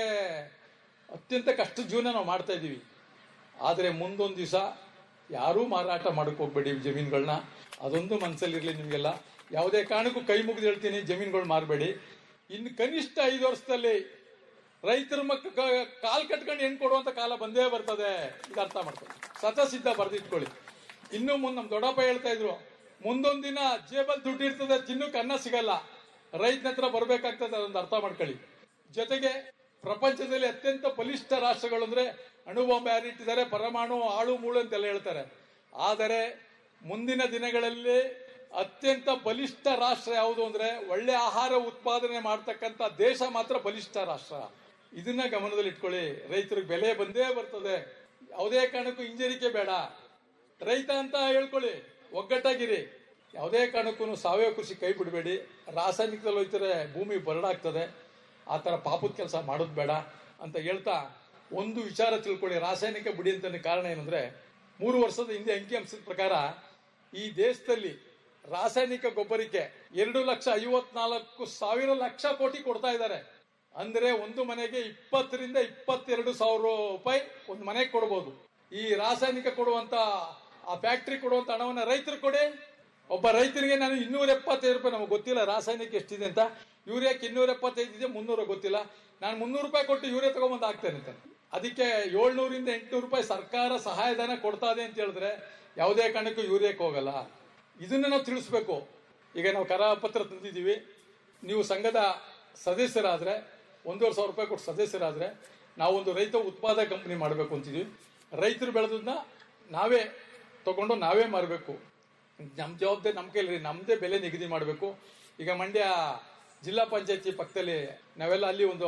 ಅತ್ಯಂತ ಕಷ್ಟ ಜೀವನ ನಾವು ಮಾಡ್ತಾ ಇದ್ದೀವಿ ಆದರೆ ಮುಂದೊಂದು ದಿವಸ ಯಾರೂ ಮಾರಾಟ ಮಾಡಕ್ ಹೋಗ್ಬೇಡಿ ಜಮೀನುಗಳನ್ನ ಅದೊಂದು ಮನಸ್ಸಲ್ಲಿರಲಿ ನಿಮಗೆಲ್ಲ ಯಾವುದೇ ಕಾರಣಕ್ಕೂ ಕೈ ಮುಗಿದು ಹೇಳ್ತೀನಿ ಜಮೀನುಗಳು ಮಾರಬೇಡಿ ಇನ್ನು ಕನಿಷ್ಠ ಐದು ವರ್ಷದಲ್ಲಿ ರೈತರ ಮಕ್ಕ ಕಾಲ್ ಕಟ್ಕೊಂಡು ಹೆಣ್ಣು ಕೊಡುವಂತ ಕಾಲ ಬಂದೇ ಬರ್ತದೆ ಇದು ಅರ್ಥ ಮಾಡ್ಕೊಳ್ಳಿ ಸತಸಿದ್ಧ ಬರ್ದಿಟ್ಕೊಳ್ಳಿ ಇನ್ನು ಮುಂದೆ ನಮ್ ದೊಡ್ಡಪ್ಪ ಹೇಳ್ತಾ ಇದ್ರು ಮುಂದೊಂದ್ ದಿನ ಜೇಬಲ್ ದುಡ್ಡು ಇರ್ತದೆ ತಿನ್ನಕ್ಕೆ ಅನ್ನ ಸಿಗಲ್ಲ ರೈತನ ಹತ್ರ ಬರ್ಬೇಕಾಗ್ತದೆ ಅದೊಂದು ಅರ್ಥ ಮಾಡ್ಕೊಳ್ಳಿ ಜೊತೆಗೆ ಪ್ರಪಂಚದಲ್ಲಿ ಅತ್ಯಂತ ಬಲಿಷ್ಠ ರಾಷ್ಟ್ರಗಳು ಅಂದ್ರೆ ಅಣುಬಾಂಬ್ ಯಾರು ಇಟ್ಟಿದ್ದಾರೆ ಪರಮಾಣು ಆಳು ಮೂಳು ಅಂತೆಲ್ಲ ಹೇಳ್ತಾರೆ ಆದರೆ ಮುಂದಿನ ದಿನಗಳಲ್ಲಿ ಅತ್ಯಂತ ಬಲಿಷ್ಠ ರಾಷ್ಟ್ರ ಯಾವುದು ಅಂದ್ರೆ ಒಳ್ಳೆ ಆಹಾರ ಉತ್ಪಾದನೆ ಮಾಡ್ತಕ್ಕಂಥ ದೇಶ ಮಾತ್ರ ಬಲಿಷ್ಠ ರಾಷ್ಟ್ರ ಇದನ್ನ ಗಮನದಲ್ಲಿ ಇಟ್ಕೊಳ್ಳಿ ರೈತರಿಗೆ ಬೆಲೆ ಬಂದೇ ಬರ್ತದೆ ಯಾವುದೇ ಕಾರಣಕ್ಕೂ ಹಿಂಜರಿಕೆ ಬೇಡ ರೈತ ಅಂತ ಹೇಳ್ಕೊಳ್ಳಿ ಒಗ್ಗಟ್ಟಾಗಿರಿ ಯಾವುದೇ ಕಾರಣಕ್ಕೂ ಸಾವಯವ ಕೃಷಿ ಕೈ ಬಿಡಬೇಡಿ ರಾಸಾಯನಿಕದಲ್ಲಿ ಹೋಯ್ತಾರೆ ಭೂಮಿ ಬರಡಾಗ್ತದೆ ಆ ಥರ ಪಾಪದ ಕೆಲಸ ಮಾಡೋದು ಬೇಡ ಅಂತ ಹೇಳ್ತಾ ಒಂದು ವಿಚಾರ ತಿಳ್ಕೊಳ್ಳಿ ರಾಸಾಯನಿಕ ಬಿಡಿ ಅಂತ ಕಾರಣ ಏನಂದ್ರೆ ಮೂರು ವರ್ಷದ ಹಿಂದೆ ಅಂಕಿ ಅಂಶದ ಪ್ರಕಾರ ಈ ದೇಶದಲ್ಲಿ ರಾಸಾಯನಿಕ ಗೊಬ್ಬರಕ್ಕೆ ಎರಡು ಲಕ್ಷ ಐವತ್ನಾಲ್ಕು ಸಾವಿರ ಲಕ್ಷ ಕೋಟಿ ಕೊಡ್ತಾ ಇದ್ದಾರೆ ಅಂದ್ರೆ ಒಂದು ಮನೆಗೆ ಇಪ್ಪತ್ತರಿಂದ ಇಪ್ಪತ್ತೆರಡು ಸಾವಿರ ರೂಪಾಯಿ ಒಂದು ಮನೆಗೆ ಕೊಡಬಹುದು ಈ ರಾಸಾಯನಿಕ ಕೊಡುವಂತ ಆ ಫ್ಯಾಕ್ಟರಿ ಕೊಡುವಂತ ಹಣವನ್ನ ರೈತರು ಕೊಡಿ ಒಬ್ಬ ರೈತರಿಗೆ ನಾನು ಇನ್ನೂರ ಎಪ್ಪತ್ತೈದು ರೂಪಾಯಿ ನಮಗೆ ಗೊತ್ತಿಲ್ಲ ರಾಸಾಯನಿಕ ಎಷ್ಟಿದೆ ಅಂತ ಯೂರಿಯಾಕ್ಕೆ ಇನ್ನೂರ ಎಪ್ಪತ್ತೈದು ಇದೆ ಮುನ್ನೂರ ಗೊತ್ತಿಲ್ಲ ನಾನು ಮುನ್ನೂರು ರೂಪಾಯಿ ಕೊಟ್ಟು ಯೂರಿಯಾ ತಗೊಂಬಂದು ಹಾಕ್ತೇನೆ ಅಂತ ಅದಕ್ಕೆ ಏಳ್ನೂರಿಂದ ಎಂಟುನೂರು ರೂಪಾಯಿ ಸರ್ಕಾರ ಸಹಾಯಧನ ಕೊಡ್ತಾ ಇದೆ ಅಂತ ಹೇಳಿದ್ರೆ ಯಾವುದೇ ಕಾರಣಕ್ಕೂ ಯೂರಿಯಾಕ್ಕೆ ಹೋಗಲ್ಲ ಇದನ್ನ ನಾವು ತಿಳಿಸ್ಬೇಕು ಈಗ ನಾವು ಕರಪತ್ರ ತಂದಿದ್ದೀವಿ ನೀವು ಸಂಘದ ಸದಸ್ಯರಾದ್ರೆ ಒಂದೂವರೆ ಸಾವಿರ ರೂಪಾಯಿ ಕೊಟ್ಟು ಸದಸ್ಯರಾದ್ರೆ ನಾವೊಂದು ರೈತ ಉತ್ಪಾದಕ ಕಂಪನಿ ಮಾಡಬೇಕು ಅಂತಿದ್ವಿ ರೈತರು ಬೆಳೆದನ್ನ ನಾವೇ ತಗೊಂಡು ನಾವೇ ಮಾರಬೇಕು ನಮ್ಮ ಜವಾಬ್ದಾರಿ ನಮ್ಮ ಕೈಲಿ ನಮ್ಮದೇ ಬೆಲೆ ನಿಗದಿ ಮಾಡಬೇಕು ಈಗ ಮಂಡ್ಯ ಜಿಲ್ಲಾ ಪಂಚಾಯತಿ ಪಕ್ಕದಲ್ಲಿ ನಾವೆಲ್ಲ ಅಲ್ಲಿ ಒಂದು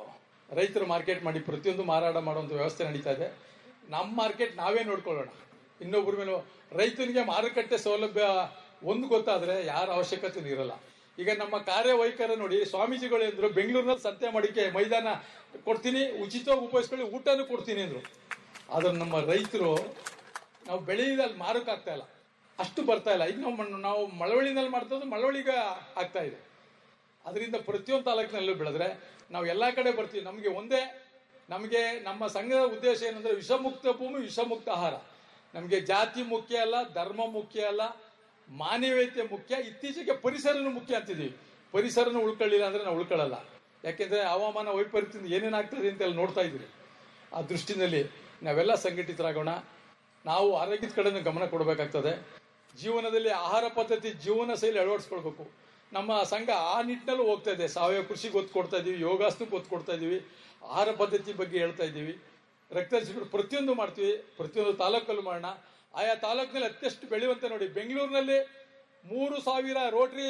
ರೈತರು ಮಾರ್ಕೆಟ್ ಮಾಡಿ ಪ್ರತಿಯೊಂದು ಮಾರಾಟ ಮಾಡುವಂಥ ವ್ಯವಸ್ಥೆ ನಡೀತಾ ಇದೆ ನಮ್ಮ ಮಾರ್ಕೆಟ್ ನಾವೇ ನೋಡ್ಕೊಳ್ಳೋಣ ಇನ್ನೊಬ್ಬರ ಮೇಲೆ ರೈತನಿಗೆ ಮಾರುಕಟ್ಟೆ ಸೌಲಭ್ಯ ಒಂದು ಗೊತ್ತಾದ್ರೆ ಯಾರ ಅವಶ್ಯಕತೆ ಇರಲ್ಲ ಈಗ ನಮ್ಮ ಕಾರ್ಯವೈಖರ ನೋಡಿ ಸ್ವಾಮೀಜಿಗಳು ಎಂದ್ರು ಬೆಂಗಳೂರಿನಲ್ಲಿ ಸಂತೆ ಮಾಡಿಕೆ ಮೈದಾನ ಕೊಡ್ತೀನಿ ಉಚಿತವಾಗಿ ಉಪಯೋಗಿಸ್ಕೊಳ್ಳಿ ಊಟನೂ ಕೊಡ್ತೀನಿ ಅಂದ್ರು ಆದ್ರೆ ನಮ್ಮ ರೈತರು ನಾವು ಬೆಳೆಯಲ್ಲಿ ಮಾರಕ್ಕಾಗ್ತಾ ಇಲ್ಲ ಅಷ್ಟು ಬರ್ತಾ ಇಲ್ಲ ಈಗ ನಾವು ಮಣ್ಣು- ನಾವು ಮಳವಳ್ಳಿನಲ್ಲಿ ಮಾಡ್ತದ್ದು ಮಳವಳ್ಳಿಗೆ ಆಗ್ತಾ ಇದೆ ಅದರಿಂದ ಪ್ರತಿಯೊಂದು ತಾಲೂಕಿನಲ್ಲೂ ಬೆಳೆದ್ರೆ ನಾವು ಎಲ್ಲಾ ಕಡೆ ಬರ್ತೀವಿ ನಮಗೆ ಒಂದೇ ನಮಗೆ ನಮ್ಮ ಸಂಘದ ಉದ್ದೇಶ ಏನಂದ್ರೆ ವಿಷಮುಕ್ತ ಭೂಮಿ ವಿಷಮುಕ್ತ ಆಹಾರ ನಮಗೆ ಜಾತಿ ಮುಖ್ಯ ಅಲ್ಲ ಧರ್ಮ ಮುಖ್ಯ ಅಲ್ಲ ಮಾನವೀಯತೆ ಮುಖ್ಯ ಇತ್ತೀಚೆಗೆ ಪರಿಸರನು ಮುಖ್ಯ ಅಂತಿದೀವಿ ಪರಿಸರನು ಉಳ್ಕೊಳ್ಳಿಲ್ಲ ಅಂದ್ರೆ ನಾವು ಉಳ್ಕೊಳ್ಳಲ್ಲ ಯಾಕೆಂದ್ರೆ ಹವಾಮಾನ ವೈಪರೀತ್ಯದಿಂದ ಏನೇನಾಗ್ತದೆ ಅಂತ ಎಲ್ಲ ನೋಡ್ತಾ ಇದ್ದೀವಿ ಆ ದೃಷ್ಟಿನಲ್ಲಿ ನಾವೆಲ್ಲ ಸಂಘಟಿತರಾಗೋಣ ನಾವು ಆರೋಗ್ಯದ ಕಡೆನೂ ಗಮನ ಕೊಡಬೇಕಾಗ್ತದೆ ಜೀವನದಲ್ಲಿ ಆಹಾರ ಪದ್ಧತಿ ಜೀವನ ಶೈಲಿ ಅಳವಡಿಸ್ಕೊಳ್ಬೇಕು ನಮ್ಮ ಸಂಘ ಆ ನಿಟ್ಟಿನಲ್ಲೂ ಹೋಗ್ತಾ ಇದೆ ಸಾವಯವ ಕೃಷಿಗೆ ಒತ್ತು ಕೊಡ್ತಾ ಇದೀವಿ ಯೋಗಾಸನಕ್ಕೆ ಒತ್ತು ಕೊಡ್ತಾ ಇದೀವಿ ಆಹಾರ ಪದ್ಧತಿ ಬಗ್ಗೆ ಹೇಳ್ತಾ ಇದ್ದೀವಿ ರಕ್ತ ಶಿಬಿರ ಪ್ರತಿಯೊಂದು ಮಾಡ್ತೀವಿ ಪ್ರತಿಯೊಂದು ತಾಲೂಕಲ್ಲೂ ಮಾಡೋಣ ಆಯಾ ತಾಲೂಕಿನಲ್ಲಿ ಅತ್ಯಷ್ಟು ಬೆಳೆಯುವಂತೆ ನೋಡಿ ಬೆಂಗಳೂರಿನಲ್ಲಿ ಮೂರು ಸಾವಿರ ರೋಟರಿ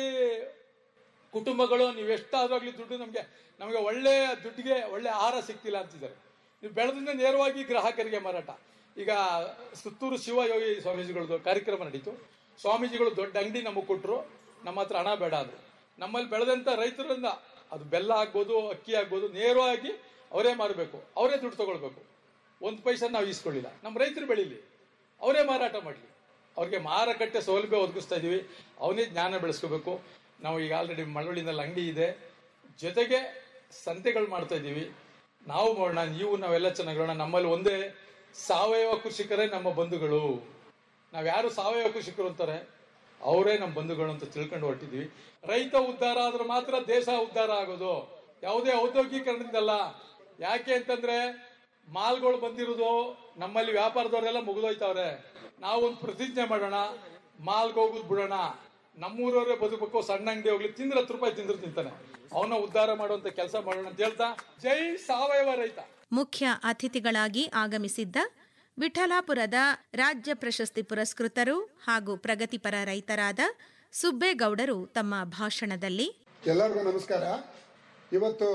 ಕುಟುಂಬಗಳು ನೀವು ಎಷ್ಟಾದ್ರಾಗ್ಲಿ ದುಡ್ಡು ನಮಗೆ ನಮಗೆ ಒಳ್ಳೆ ದುಡ್ಡಿಗೆ ಒಳ್ಳೆ ಆಹಾರ ಸಿಗ್ತಿಲ್ಲ ಅಂತಿದ್ದಾರೆ ನೀವು ಬೆಳೆದಿಂದ ನೇರವಾಗಿ ಗ್ರಾಹಕರಿಗೆ ಮಾರಾಟ ಈಗ ಸುತ್ತೂರು ಶಿವಯೋಗಿ ಸ್ವಾಮೀಜಿಗಳದ್ದು ಕಾರ್ಯಕ್ರಮ ನಡೀತು ಸ್ವಾಮೀಜಿಗಳು ದೊಡ್ಡ ಅಂಗಡಿ ನಮಗೆ ಕೊಟ್ಟರು ನಮ್ಮ ಹತ್ರ ಹಣ ಬೇಡ ಅಂದ್ರು ನಮ್ಮಲ್ಲಿ ಬೆಳೆದಂತ ರೈತರಿಂದ ಅದು ಬೆಲ್ಲ ಆಗ್ಬೋದು ಅಕ್ಕಿ ಆಗ್ಬೋದು ನೇರವಾಗಿ ಅವರೇ ಮಾರಬೇಕು ಅವರೇ ದುಡ್ಡು ತಗೊಳ್ಬೇಕು ಒಂದು ಪೈಸೆ ನಾವು ಈಸ್ಕೊಳ್ಳಿಲ್ಲ ನಮ್ಮ ರೈತರು ಬೆಳೀಲಿ ಅವರೇ ಮಾರಾಟ ಮಾಡಲಿ ಅವ್ರಿಗೆ ಮಾರುಕಟ್ಟೆ ಸೌಲಭ್ಯ ಒದಗಿಸ್ತಾ ಇದೀವಿ ಅವನೇ ಜ್ಞಾನ ಬೆಳೆಸ್ಕೋಬೇಕು ನಾವು ಈಗ ಆಲ್ರೆಡಿ ಮಳವಳ್ಳಿನಲ್ಲಿ ಅಂಗಡಿ ಇದೆ ಜೊತೆಗೆ ಸಂತೆಗಳು ಮಾಡ್ತಾ ಇದ್ದೀವಿ ನಾವು ಮಾಡೋಣ ನೀವು ನಾವೆಲ್ಲ ಚೆನ್ನಾಗಿರೋಣ ನಮ್ಮಲ್ಲಿ ಒಂದೇ ಸಾವಯವ ಕೃಷಿಕರೇ ನಮ್ಮ ಬಂಧುಗಳು ನಾವ್ ಯಾರು ಸಾವಯವ ಕೃಷಿಕರು ಅಂತಾರೆ ಅವರೇ ನಮ್ಮ ಬಂಧುಗಳು ಅಂತ ತಿಳ್ಕೊಂಡು ಹೊರಟಿದ್ವಿ ರೈತ ಉದ್ಧಾರ ಆದ್ರೆ ಮಾತ್ರ ದೇಶ ಉದ್ಧಾರ ಆಗೋದು ಯಾವುದೇ ಔದ್ಯೋಗೀಕರಣದಿಂದಲ್ಲ ಯಾಕೆ ಅಂತಂದ್ರೆ ಮಾಲ್ಗಳು ಬಂದಿರೋದು ನಮ್ಮಲ್ಲಿ ವ್ಯಾಪಾರದವರೆಲ್ಲ ಮುಗಿದೋಯ್ತವ್ರೆ ನಾವು ಒಂದು ಪ್ರತಿಜ್ಞೆ ಮಾಡೋಣ ಮಾಲ್ಗೆ ಹೋಗುದು ಬಿಡೋಣ ನಮ್ಮೂರವರೇ ಬದುಕಬೇಕು ಸಣ್ಣ ಅಂಗಡಿ ಹೋಗ್ಲಿ ತಿಂದ್ರೆ ಹತ್ತು ರೂಪಾಯಿ ತಿಂದ್ರೆ ತಿಂತಾನೆ ಅವನ ಉದ್ಧಾರ ಮಾಡುವಂತ ಕೆಲಸ ಮಾಡೋಣ ಅಂತ ಹೇಳ್ತಾ ಜೈ ಸಾವಯವ ರೈತ ಮುಖ್ಯ ಅತಿಥಿಗಳಾಗಿ ಆಗಮಿಸಿದ್ದ ವಿಠಲಾಪುರದ ರಾಜ್ಯ ಪ್ರಶಸ್ತಿ ಪುರಸ್ಕೃತರು ಹಾಗೂ ಪ್ರಗತಿಪರ ರೈತರಾದ ಸುಬ್ಬೇಗೌಡರು ತಮ್ಮ ಭಾಷಣದಲ್ಲಿ ಎಲ್ಲರಿಗೂ ನಮಸ್ಕಾರ ಇವತ್ತು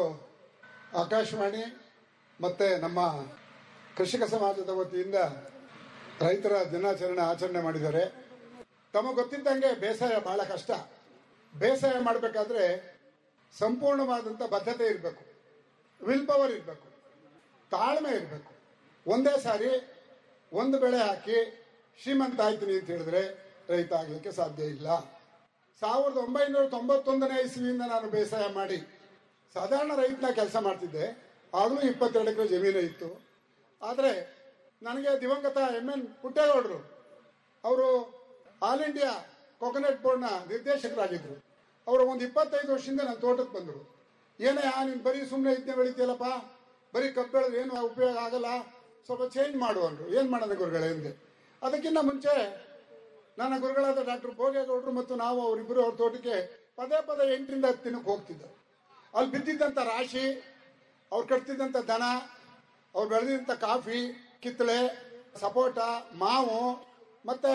ಆಕಾಶವಾಣಿ ಮತ್ತು ನಮ್ಮ ಕೃಷಿಕ ಸಮಾಜದ ವತಿಯಿಂದ ರೈತರ ದಿನಾಚರಣೆ ಆಚರಣೆ ಮಾಡಿದ್ದಾರೆ ತಮಗೆ ಗೊತ್ತಿದ್ದಂಗೆ ಬೇಸಾಯ ಬಹಳ ಕಷ್ಟ ಬೇಸಾಯ ಮಾಡಬೇಕಾದ್ರೆ ಸಂಪೂರ್ಣವಾದಂಥ ಬದ್ಧತೆ ಇರಬೇಕು ವಿಲ್ ಪವರ್ ಇರಬೇಕು ತಾಳ್ಮೆ ಇರಬೇಕು ಒಂದೇ ಸಾರಿ ಒಂದು ಬೆಳೆ ಹಾಕಿ ಶ್ರೀಮಂತ ಆಯ್ತೀನಿ ಅಂತ ಹೇಳಿದ್ರೆ ರೈತ ಆಗಲಿಕ್ಕೆ ಸಾಧ್ಯ ಇಲ್ಲ ಸಾವಿರದ ಒಂಬೈನೂರ ತೊಂಬತ್ತೊಂದನೇ ಇಸ್ವಿಯಿಂದ ನಾನು ಬೇಸಾಯ ಮಾಡಿ ಸಾಧಾರಣ ರೈತನ ಕೆಲಸ ಮಾಡ್ತಿದ್ದೆ ಆಗಲೂ ಇಪ್ಪತ್ತೆರಡು ಎಕರೆ ಜಮೀನು ಇತ್ತು ಆದರೆ ನನಗೆ ದಿವಂಗತ ಎಮ್ ಎನ್ ಪುಟ್ಟೇಗೌಡರು ಅವರು ಆಲ್ ಇಂಡಿಯಾ ಕೊಕೊನಟ್ ಬೋರ್ಡ್ನ ನಿರ್ದೇಶಕರಾಗಿದ್ದರು ಅವರು ಒಂದು ಇಪ್ಪತ್ತೈದು ವರ್ಷದಿಂದ ನನ್ನ ತೋಟಕ್ಕೆ ಬಂದರು ಏನೇ ನೀನು ಬರೀ ಸುಮ್ಮನೆ ಇದನ್ನೇ ಬೆಳಿತೀಯಲ್ಲಪ್ಪ ಬರೀ ಕಬ್ಬು ಬೆಳೆದ್ರೆ ಏನು ಉಪಯೋಗ ಆಗಲ್ಲ ಸ್ವಲ್ಪ ಚೇಂಜ್ ಮಾಡು ಅಂದರು ಏನು ಮಾಡೋಣ ಗುರುಗಳೇ ಎಂದೆ ಅದಕ್ಕಿಂತ ಮುಂಚೆ ನನ್ನ ಗುರುಗಳಾದ ಡಾಕ್ಟರ್ ಭೋಗೇಗೌಡರು ಮತ್ತು ನಾವು ಅವರಿಬ್ಬರು ಅವ್ರ ತೋಟಕ್ಕೆ ಪದೇ ಪದೇ ಎಂಟರಿಂದ ಹತ್ತು ದಿನಕ್ಕೆ ಹೋಗ್ತಿದ್ದರು ಅಲ್ಲಿ ಬಿದ್ದಿದ್ದಂಥ ರಾಶಿ ಅವ್ರು ಕಟ್ತಿದ್ದಂಥ ದನ ಅವ್ರು ಬೆಳೆದಿದ್ದಂಥ ಕಾಫಿ ಕಿತ್ತಳೆ ಸಪೋಟ ಮಾವು ಮತ್ತೆ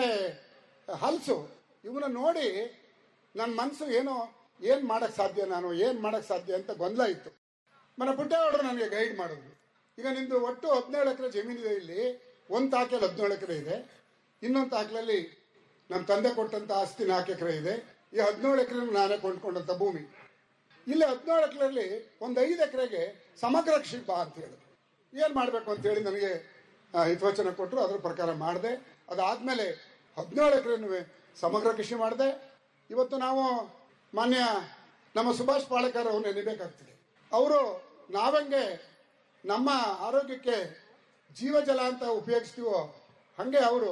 ಹಲಸು ಇವನ್ನ ನೋಡಿ ನನ್ನ ಮನಸ್ಸು ಏನೋ ಏನು ಮಾಡಕ್ ಸಾಧ್ಯ ನಾನು ಏನು ಮಾಡಕ್ ಸಾಧ್ಯ ಅಂತ ಗೊಂದಲ ಇತ್ತು ಮನ ಪುಟ್ಟೇಗೌಡರು ನನಗೆ ಗೈಡ್ ಮಾಡಿದ್ರು ಈಗ ನಿಮ್ದು ಒಟ್ಟು ಹದಿನೇಳು ಎಕರೆ ಜಮೀನಿದೆ ಇಲ್ಲಿ ಒಂದು ತಾಕೆಯಲ್ಲಿ ಹದಿನೇಳು ಎಕರೆ ಇದೆ ಇನ್ನೊಂದು ತಾಕಲಲ್ಲಿ ನಮ್ಮ ತಂದೆ ಕೊಟ್ಟಂತ ಆಸ್ತಿ ನಾಲ್ಕು ಎಕರೆ ಇದೆ ಈ ಹದಿನೇಳು ಎಕರೆ ನಾನೇ ಕೊಂಡ್ಕೊಂಡಂತ ಭೂಮಿ ಇಲ್ಲಿ ಹದಿನೇಳು ಎಕರೆಯಲ್ಲಿ ಒಂದು ಐದು ಎಕರೆಗೆ ಸಮಗ್ರ ಕೃಷಿ ಬಾ ಅಂತ ಹೇಳಿದ್ರು ಏನು ಮಾಡಬೇಕು ಅಂತೇಳಿ ನನಗೆ ಆ, ಹಿತವಚನ ಕೊಟ್ಟರು ಅದ್ರ ಪ್ರಕಾರ ಮಾಡಿದೆ ಅದಾದಮೇಲೆ ಹದಿನೇಳು ಎಕರೆನೂ ಸಮಗ್ರ ಕೃಷಿ ಮಾಡಿದೆ ಇವತ್ತು ನಾವು ಮಾನ್ಯ ನಮ್ಮ ಸುಭಾಷ್ ಪಾಳೇಕರ್ ಅವ್ರು ನೆನಬೇಕಾಗ್ತದೆ ಅವರು ನಾವಂಗೆ ನಮ್ಮ ಆರೋಗ್ಯಕ್ಕೆ ಜೀವಜಲ ಅಂತ ಉಪಯೋಗಿಸ್ತೀವೋ ಹಂಗೆ ಅವರು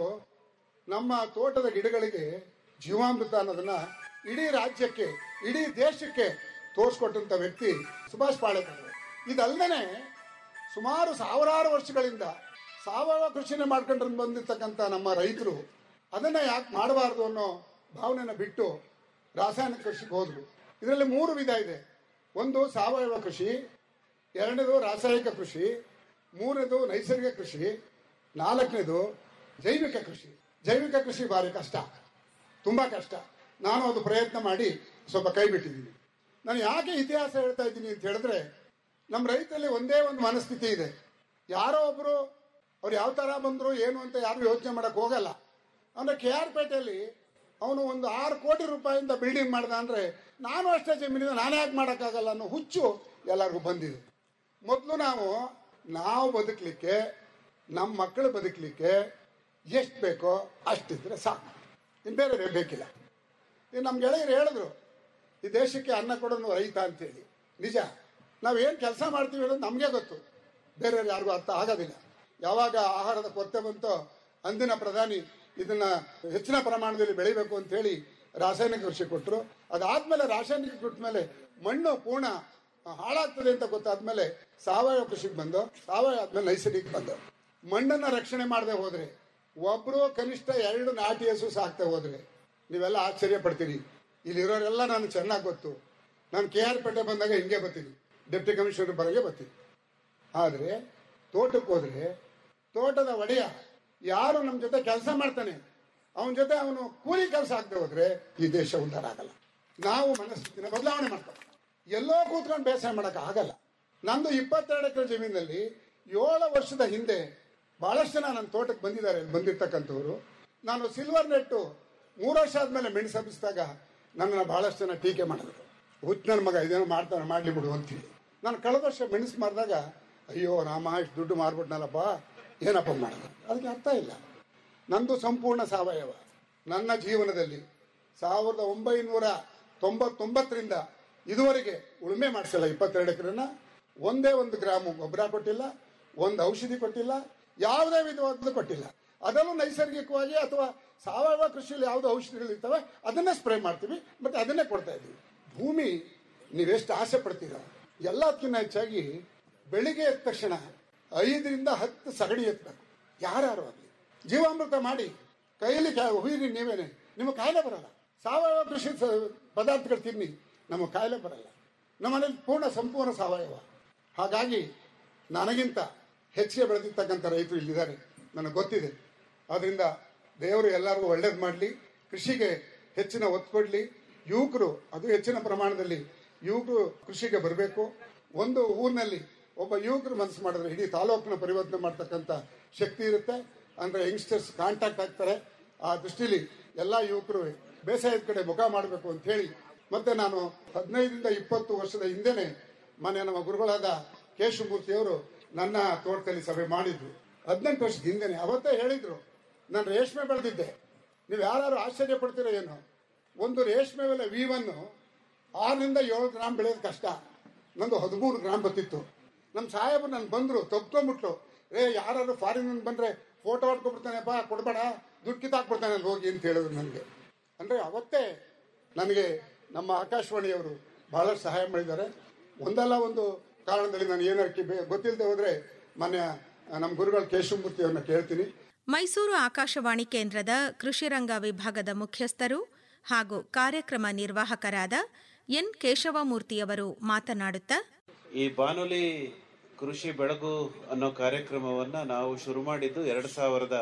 ನಮ್ಮ ತೋಟದ ಗಿಡಗಳಿಗೆ ಜೀವಾಮೃತ ಅನ್ನೋದನ್ನ ಇಡೀ ರಾಜ್ಯಕ್ಕೆ ಇಡೀ ದೇಶಕ್ಕೆ ತೋರಿಸ್ಕೊಟ್ಟಂತ ವ್ಯಕ್ತಿ ಸುಭಾಷ್ ಪಾಳೇಕರ್ ಇದಲ್ಲದೆ ಸುಮಾರು ಸಾವಿರಾರು ವರ್ಷಗಳಿಂದ ಸಾವಯವ ಕೃಷಿನೇ ಮಾಡ್ಕೊಂಡು ಬಂದಿರ್ತಕ್ಕಂಥ ನಮ್ಮ ರೈತರು ಅದನ್ನ ಯಾಕೆ ಮಾಡಬಾರ್ದು ಅನ್ನೋ ಭಾವನೆನ ಬಿಟ್ಟು ರಾಸಾಯನಿಕ ಕೃಷಿಗೆ ಹೋದ್ರು ಇದರಲ್ಲಿ ಮೂರು ವಿಧ ಇದೆ ಒಂದು ಸಾವಯವ ಕೃಷಿ ಎರಡನೇದು ರಾಸಾಯನಿಕ ಕೃಷಿ ಮೂರನೇದು ನೈಸರ್ಗಿಕ ಕೃಷಿ ನಾಲ್ಕನೇದು ಜೈವಿಕ ಕೃಷಿ ಜೈವಿಕ ಕೃಷಿ ಭಾರಿ ಕಷ್ಟ ತುಂಬಾ ಕಷ್ಟ ನಾನು ಅದು ಪ್ರಯತ್ನ ಮಾಡಿ ಸ್ವಲ್ಪ ಕೈ ಬಿಟ್ಟಿದ್ದೀನಿ ನಾನು ಯಾಕೆ ಇತಿಹಾಸ ಹೇಳ್ತಾ ಇದ್ದೀನಿ ಅಂತ ಹೇಳಿದ್ರೆ ನಮ್ಮ ರೈತರಲ್ಲಿ ಒಂದೇ ಒಂದು ಮನಸ್ಥಿತಿ ಇದೆ ಯಾರೋ ಒಬ್ರು ಅವ್ರು ಯಾವ ತರ ಬಂದ್ರು ಏನು ಅಂತ ಯಾರು ಯೋಚನೆ ಮಾಡಕ್ ಹೋಗಲ್ಲ ಅಂದ್ರೆ ಕೆ ಆರ್ ಪೇಟೆಯಲ್ಲಿ ಅವನು ಒಂದು ಆರು ಕೋಟಿ ರೂಪಾಯಿಂದ ಬಿಲ್ಡಿಂಗ್ ಮಾಡ್ದ ಅಂದ್ರೆ ನಾನು ಅಷ್ಟೇ ಜಮೀನಿದೆ ನಾನು ಯಾಕೆ ಮಾಡೋಕ್ಕಾಗಲ್ಲ ಅನ್ನೋ ಹುಚ್ಚು ಎಲ್ಲರಿಗೂ ಬಂದಿದೆ ಮೊದಲು ನಾವು ನಾವು ಬದುಕಲಿಕ್ಕೆ ನಮ್ಮ ಮಕ್ಕಳು ಬದುಕಲಿಕ್ಕೆ ಎಷ್ಟು ಬೇಕೋ ಅಷ್ಟಿದ್ರೆ ಸಾಕು ಇನ್ನು ಬೇರೆ ಬೇರೆ ಬೇಕಿಲ್ಲ ಇನ್ನು ನಮ್ಮ ಗೆಳೆಯರು ಹೇಳಿದ್ರು ಈ ದೇಶಕ್ಕೆ ಅನ್ನ ಕೊಡೋನು ರೈತ ಅಂತೇಳಿ ನಿಜ ನಾವೇನು ಕೆಲಸ ಮಾಡ್ತೀವಿ ಅನ್ನೋದು ನಮಗೆ ಗೊತ್ತು ಬೇರೆಯವ್ರು ಯಾರಿಗೂ ಅರ್ಥ ಆಗೋದಿಲ್ಲ ಯಾವಾಗ ಆಹಾರದ ಕೊರತೆ ಬಂತೋ ಅಂದಿನ ಪ್ರಧಾನಿ ಇದನ್ನ ಹೆಚ್ಚಿನ ಪ್ರಮಾಣದಲ್ಲಿ ಬೆಳಿಬೇಕು ಅಂತ ಹೇಳಿ ರಾಸಾಯನಿಕ ಕೃಷಿ ಕೊಟ್ಟರು ಅದಾದ್ಮೇಲೆ ರಾಸಾಯನಿಕ ಕೊಟ್ಟ ಮೇಲೆ ಮಣ್ಣು ಪೂರ್ಣ ಹಾಳಾಗ್ತದೆ ಅಂತ ಗೊತ್ತಾದ್ಮೇಲೆ ಸಾವಯವ ಕೃಷಿಗೆ ಬಂದು ಸಾವಯವ ಆದ್ಮೇಲೆ ನೈಸರ್ಗಿಕ ಬಂದು ಮಣ್ಣನ್ನ ರಕ್ಷಣೆ ಮಾಡದೆ ಹೋದ್ರೆ ಒಬ್ರು ಕನಿಷ್ಠ ಎರಡು ನಾಟಿ ಹಸು ಸಾಕ್ತಾ ಹೋದ್ರೆ ನೀವೆಲ್ಲ ಆಶ್ಚರ್ಯ ಪಡ್ತೀರಿ ಇಲ್ಲಿರೋರೆಲ್ಲ ನಾನು ಚೆನ್ನಾಗಿ ಗೊತ್ತು ನಾನು ಕೆ ಆರ್ ಪೇಟೆ ಬಂದಾಗ ಹಿಂಗೆ ಬರ್ತೀನಿ ಡೆಪ್ಟಿ ಕಮಿಷನರ್ ಬರಗೆ ಬರ್ತೀನಿ ಆದ್ರೆ ತೋಟಕ್ಕೆ ಹೋದ್ರೆ ತೋಟದ ಒಡೆಯ ಯಾರು ನಮ್ಮ ಜೊತೆ ಕೆಲಸ ಮಾಡ್ತಾನೆ ಅವನ ಜೊತೆ ಅವನು ಕೂಲಿ ಕೆಲಸ ಆಗದೆ ಹೋದ್ರೆ ಈ ದೇಶ ಉದ್ಧಾರ ಆಗಲ್ಲ ನಾವು ಮನಸ್ಥಿತಿನ ಬದಲಾವಣೆ ಮಾಡ್ತಾರೆ ಎಲ್ಲೋ ಕೂತ್ಕೊಂಡು ಬೇಸಾಯ ಮಾಡಕ್ ಆಗಲ್ಲ ನಂದು ಇಪ್ಪತ್ತೆರಡು ಎಕರೆ ಜಮೀನಲ್ಲಿ ಏಳು ವರ್ಷದ ಹಿಂದೆ ಬಹಳಷ್ಟು ಜನ ನನ್ನ ತೋಟಕ್ಕೆ ಬಂದಿದ್ದಾರೆ ಬಂದಿರ್ತಕ್ಕಂಥವ್ರು ನಾನು ಸಿಲ್ವರ್ ನೆಟ್ಟು ಮೂರು ವರ್ಷ ಆದ್ಮೇಲೆ ಮೆಣಸು ಹಬ್ಬಿಸಿದಾಗ ನನ್ನನ್ನು ಬಹಳಷ್ಟು ಜನ ಟೀಕೆ ಮಾಡಿದ್ರು ಹುಚ್ಚ ನನ್ನ ಮಗ ಇದೇನೋ ಮಾಡ್ತಾನೆ ಮಾಡ್ಲಿ ಬಿಡು ಅಂತೀವಿ ನಾನು ಕಳೆದ ವರ್ಷ ಮೆಣಸು ಮಾರಿದಾಗ ಅಯ್ಯೋ ರಾಮ ಇಷ್ಟು ದುಡ್ಡು ಮಾರ್ಬಿಟ್ನಲ್ಲಪ್ಪ ಏನಪ್ಪ ಮಾಡೋದು ಅದಕ್ಕೆ ಅರ್ಥ ಇಲ್ಲ ನಂದು ಸಂಪೂರ್ಣ ಸಾವಯವ ನನ್ನ ಜೀವನದಲ್ಲಿ ಸಾವಿರದ ಒಂಬೈನೂರ ತೊಂಬತ್ತೊಂಬತ್ತರಿಂದ ಇದುವರೆಗೆ ಉಳುಮೆ ಮಾಡಿಸಿಲ್ಲ ಇಪ್ಪತ್ತೆರಡು ಎಕರೆನ ಒಂದೇ ಒಂದು ಗ್ರಾಮ ಗೊಬ್ಬರ ಕೊಟ್ಟಿಲ್ಲ ಒಂದು ಔಷಧಿ ಕೊಟ್ಟಿಲ್ಲ ಯಾವುದೇ ವಿಧವಾದ ಕೊಟ್ಟಿಲ್ಲ ಅದರಲ್ಲೂ ನೈಸರ್ಗಿಕವಾಗಿ ಅಥವಾ ಸಾವಯವ ಕೃಷಿಯಲ್ಲಿ ಯಾವ್ದು ಔಷಧಿಗಳಿರ್ತವೆ ಅದನ್ನೇ ಸ್ಪ್ರೇ ಮಾಡ್ತೀವಿ ಮತ್ತೆ ಅದನ್ನೇ ಕೊಡ್ತಾ ಇದ್ದೀವಿ ಭೂಮಿ ನೀವೆಷ್ಟು ಆಸೆ ಪಡ್ತೀರ ಎಲ್ಲದಕ್ಕಿಂತ ಹೆಚ್ಚಾಗಿ ಬೆಳಿಗ್ಗೆ ಎದ್ದ ತಕ್ಷಣ ಐದರಿಂದ ಹತ್ತು ಸಗಣಿ ಎತ್ತಬೇಕು ಯಾರ್ಯಾರು ಆಗಲಿ ಜೀವಾಮೃತ ಮಾಡಿ ಕೈಯಲ್ಲಿ ಹುಯಿರಿ ನೀವೇನೆ ನಿಮಗೆ ಕಾಯಿಲೆ ಬರಲ್ಲ ಸಾವಯವ ಕೃಷಿ ಸ- ಪದಾರ್ಥಗಳು ತಿನ್ನಿ ನಮಗೆ ಕಾಯಿಲೆ ಬರಲ್ಲ ನಮ್ಮನೇಲಿ ಪೂರ್ಣ ಸಂಪೂರ್ಣ ಸಾವಯವ ಹಾಗಾಗಿ ನನಗಿಂತ ಹೆಚ್ಚಿಗೆ ಬೆಳೆದಿರ್ತಕ್ಕಂಥ ರೈತರು ಇಲ್ಲಿದ್ದಾರೆ ನನಗೆ ಗೊತ್ತಿದೆ ಆದ್ರಿಂದ ದೇವರು ಎಲ್ಲರಿಗೂ ಒಳ್ಳೇದು ಮಾಡಲಿ ಕೃಷಿಗೆ ಹೆಚ್ಚಿನ ಒತ್ತು ಕೊಡಲಿ ಯುವಕರು ಅದು ಹೆಚ್ಚಿನ ಪ್ರಮಾಣದಲ್ಲಿ ಯುವಕರು ಕೃಷಿಗೆ ಬರಬೇಕು ಒಂದು ಊರಿನಲ್ಲಿ ಒಬ್ಬ ಯುವಕರು ಮನಸ್ಸು ಮಾಡಿದ್ರೆ ಇಡೀ ತಾಲೂಕಿನ ಪರಿವರ್ತನೆ ಮಾಡ್ತಕ್ಕಂಥ ಶಕ್ತಿ ಇರುತ್ತೆ ಅಂದ್ರೆ ಯಂಗ್ಸ್ಟರ್ಸ್ ಕಾಂಟ್ಯಾಕ್ಟ್ ಆಗ್ತಾರೆ ಆ ದೃಷ್ಟಿಲಿ ಎಲ್ಲ ಯುವಕರು ಬೇಸಾಯದ ಕಡೆ ಮುಖ ಮಾಡಬೇಕು ಅಂತ ಹೇಳಿ ಮತ್ತೆ ನಾನು ಹದಿನೈದರಿಂದ ಇಪ್ಪತ್ತು ವರ್ಷದ ಹಿಂದೆನೆ ಮನೆ ನಮ್ಮ ಗುರುಗಳಾದ ಕೇಶವಮೂರ್ತಿಯವರು ನನ್ನ ತೋಟದಲ್ಲಿ ಸಭೆ ಮಾಡಿದ್ರು ಹದಿನೆಂಟು ವರ್ಷದ ಹಿಂದೆನೆ ಅವತ್ತೇ ಹೇಳಿದ್ರು ನಾನು ರೇಷ್ಮೆ ಬೆಳೆದಿದ್ದೆ ನೀವು ಯಾರು ಆಶ್ಚರ್ಯ ಪಡ್ತೀರೋ ಏನೋ ಒಂದು ರೇಷ್ಮೆ ಬೆಲೆ ವಿ ಒನ್ನು ಆರರಿಂದ ಏಳು ಗ್ರಾಮ್ ಬೆಳೆಯೋದು ಕಷ್ಟ ನಂದು ಹದಿಮೂರು ಗ್ರಾಮ್ ಬತ್ತಿತ್ತು ನಮ್ಮ ಸಾಹೇಬರು ನಾನು ಬಂದ್ರು ತಪ್ಕೊಂಡ್ಬಿಟ್ರು ಏ ಯಾರು ಫಾರಿನ್ ಬಂದ್ರೆ ಫೋಟೋ ಹೊಡ್ಕೊಬಿಡ್ತಾನೆಪ್ಪ ಕೊಡ್ಬೇಡ ದುಡ್ಡು ಕಿತ್ತಾಕ್ಬಿಡ್ತಾನೆ ಅಲ್ಲಿ ಹೋಗಿ ಅಂತ ಹೇಳಿದ್ರು ನನಗೆ ಅಂದ್ರೆ ಅವತ್ತೇ ನನಗೆ ನಮ್ಮ ಆಕಾಶವಾಣಿಯವರು ಬಹಳಷ್ಟು ಸಹಾಯ ಮಾಡಿದ್ದಾರೆ ಒಂದಲ್ಲ ಒಂದು ಕಾರಣದಲ್ಲಿ ನಾನು ಏನಾರು ಗೊತ್ತಿಲ್ಲದೆ ಹೋದ್ರೆ ಮಾನ್ಯ ನಮ್ಮ ಗುರುಗಳು ಕೇಶವಮೂರ್ತಿ ಅವ್ರನ್ನ ಕೇಳ್ತೀನಿ ಮೈಸೂರು ಆಕಾಶವಾಣಿ ಕೇಂದ್ರದ ಕೃಷಿರಂಗ ವಿಭಾಗದ ಮುಖ್ಯಸ್ಥರು ಹಾಗೂ ಕಾರ್ಯಕ್ರಮ ನಿರ್ವಾಹಕರಾದ ಎನ್ ಕೇಶವಮೂರ್ತಿಯವರು ಮಾತನಾಡುತ್ತಾ ಈ ಬಾನುಲಿ ಕೃಷಿ ಬೆಳಗು ಅನ್ನೋ ಕಾರ್ಯಕ್ರಮವನ್ನ ನಾವು ಶುರು ಮಾಡಿದ್ದು ಎರಡ್ ಸಾವಿರದ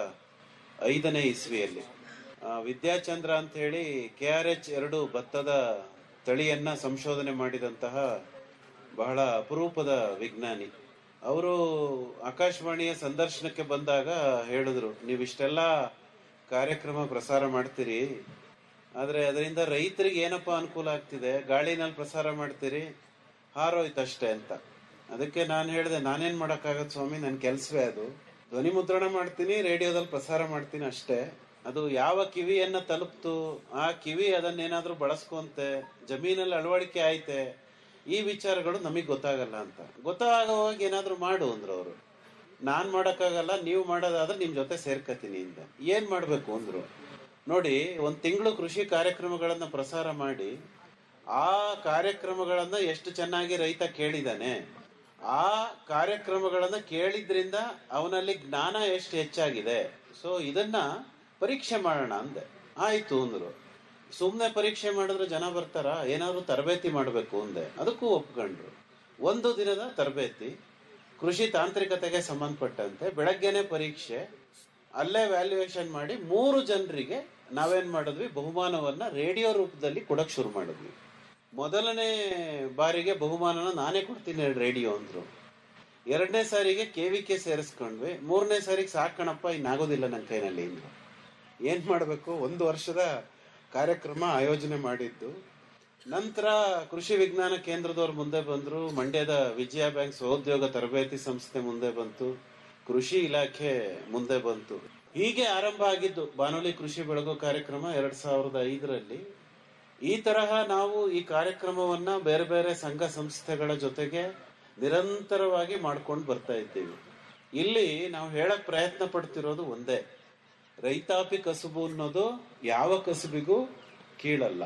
ಐದನೇ ಇಸ್ವಿಯಲ್ಲಿ ಆ, ವಿದ್ಯಾಚಂದ್ರ ಅಂತ ಹೇಳಿ ಕೆ ಆರ್ ಎಚ್ ಎರಡು ಭತ್ತದ ತಳಿಯನ್ನ ಸಂಶೋಧನೆ ಮಾಡಿದಂತಹ ಬಹಳ ಅಪರೂಪದ ವಿಜ್ಞಾನಿ ಅವರು ಆಕಾಶವಾಣಿಯ ಸಂದರ್ಶನಕ್ಕೆ ಬಂದಾಗ ಹೇಳಿದ್ರು ನೀವಿಷ್ಟೆಲ್ಲ ಕಾರ್ಯಕ್ರಮ ಪ್ರಸಾರ ಮಾಡ್ತೀರಿ ಆದ್ರೆ ಅದರಿಂದ ರೈತರಿಗೆ ಏನಪ್ಪಾ ಅನುಕೂಲ ಆಗ್ತಿದೆ ಗಾಳಿನಲ್ಲಿ ಪ್ರಸಾರ ಮಾಡ್ತೀರಿ ಹಾರೋಯ್ತಷ್ಟೇ ಅಂತ ಅದಕ್ಕೆ ನಾನು ಹೇಳಿದೆ ನಾನೇನ್ ಮಾಡಕ್ಕಾಗತ್ತೆ ಸ್ವಾಮಿ ನನ್ನ ಕೆಲಸವೇ ಅದು ಧ್ವನಿ ಮುದ್ರಣ ಮಾಡ್ತೀನಿ ರೇಡಿಯೋದಲ್ಲಿ ಪ್ರಸಾರ ಮಾಡ್ತೀನಿ ಅಷ್ಟೇ ಅದು ಯಾವ ಕಿವಿಯನ್ನ ತಲುಪ್ತು ಆ ಕಿವಿ ಅದನ್ನೇನಾದ್ರೂ ಬಳಸ್ಕೊಂತೆ ಜಮೀನಲ್ಲಿ ಅಳವಡಿಕೆ ಆಯ್ತೆ ಈ ವಿಚಾರಗಳು ನಮಗೆ ಗೊತ್ತಾಗಲ್ಲ ಅಂತ ಗೊತ್ತಾಗುವಾಗ ಏನಾದ್ರೂ ಮಾಡು ಅಂದ್ರು ಅವರು ನಾನ್ ಮಾಡಕ್ಕಾಗಲ್ಲ ನೀವು ಮಾಡೋದಾದ್ರೆ ನಿಮ್ ಜೊತೆ ಸೇರ್ಕತೀನಿ ಅಂತ ಏನ್ ಮಾಡ್ಬೇಕು ಅಂದ್ರು ನೋಡಿ ಒಂದ್ ತಿಂಗಳು ಕೃಷಿ ಕಾರ್ಯಕ್ರಮಗಳನ್ನ ಪ್ರಸಾರ ಮಾಡಿ ಆ ಕಾರ್ಯಕ್ರಮಗಳನ್ನ ಎಷ್ಟು ಚೆನ್ನಾಗಿ ರೈತ ಕೇಳಿದಾನೆ ಆ ಕಾರ್ಯಕ್ರಮಗಳನ್ನ ಕೇಳಿದ್ರಿಂದ ಅವನಲ್ಲಿ ಜ್ಞಾನ ಎಷ್ಟು ಹೆಚ್ಚಾಗಿದೆ ಸೊ ಇದನ್ನ ಪರೀಕ್ಷೆ ಮಾಡೋಣ ಅಂದೆ ಆಯ್ತು ಅಂದ್ರು ಸುಮ್ನೆ ಪರೀಕ್ಷೆ ಮಾಡಿದ್ರೆ ಜನ ಬರ್ತಾರ ಏನಾದ್ರು ತರಬೇತಿ ಮಾಡ್ಬೇಕು ಅಂದೆ ಅದಕ್ಕೂ ಒಪ್ಕೊಂಡ್ರು ಒಂದು ದಿನದ ತರಬೇತಿ ಕೃಷಿ ತಾಂತ್ರಿಕತೆಗೆ ಸಂಬಂಧಪಟ್ಟಂತೆ ಬೆಳಗ್ಗೆನೆ ಪರೀಕ್ಷೆ ಅಲ್ಲೇ ವ್ಯಾಲ್ಯೂಯೇಷನ್ ಮಾಡಿ ಮೂರು ಜನರಿಗೆ ನಾವೇನ್ ಮಾಡಿದ್ವಿ ಬಹುಮಾನವನ್ನ ರೇಡಿಯೋ ರೂಪದಲ್ಲಿ ಕೊಡಕ್ ಶುರು ಮಾಡಿದ್ವಿ ಮೊದಲನೇ ಬಾರಿಗೆ ಬಹುಮಾನನ ನಾನೇ ಕೊಡ್ತೀನಿ ರೇಡಿಯೋ ಅಂದ್ರು ಎರಡನೇ ಸಾರಿಗೆ ಕೆವಿಕೆ ಸೇರಿಸ್ಕೊಂಡ್ವಿ ಮೂರನೇ ಸಾರಿಗೆ ಸಾಕಣಪ್ಪ ಇನ್ನಾಗೋದಿಲ್ಲ ನನ್ನ ಕೈನಲ್ಲಿ ಇಂದ್ರು ಏನ್ ಮಾಡ್ಬೇಕು ಒಂದು ವರ್ಷದ ಕಾರ್ಯಕ್ರಮ ಆಯೋಜನೆ ಮಾಡಿದ್ದು ನಂತರ ಕೃಷಿ ವಿಜ್ಞಾನ ಕೇಂದ್ರದವ್ರು ಮುಂದೆ ಬಂದ್ರು ಮಂಡ್ಯದ ವಿಜಯ ಬ್ಯಾಂಕ್ ಸ್ವೋದ್ಯೋಗ ತರಬೇತಿ ಸಂಸ್ಥೆ ಮುಂದೆ ಬಂತು ಕೃಷಿ ಇಲಾಖೆ ಮುಂದೆ ಬಂತು ಹೀಗೆ ಆರಂಭ ಆಗಿದ್ದು ಬಾನುಲಿ ಕೃಷಿ ಬೆಳಗು ಕಾರ್ಯಕ್ರಮ ಎರಡ್ ಸಾವಿರದ ಐದರಲ್ಲಿ ಈ ತರಹ ನಾವು ಈ ಕಾರ್ಯಕ್ರಮವನ್ನ ಬೇರೆ ಬೇರೆ ಸಂಘ ಸಂಸ್ಥೆಗಳ ಜೊತೆಗೆ ನಿರಂತರವಾಗಿ ಮಾಡ್ಕೊಂಡು ಬರ್ತಾ ಇದ್ದೀವಿ ಇಲ್ಲಿ ನಾವು ಹೇಳಕ್ ಪ್ರಯತ್ನ ಪಡ್ತಿರೋದು ಒಂದೇ ರೈತಾಪಿ ಕಸುಬು ಅನ್ನೋದು ಯಾವ ಕಸುಬಿಗೂ ಕೀಳಲ್ಲ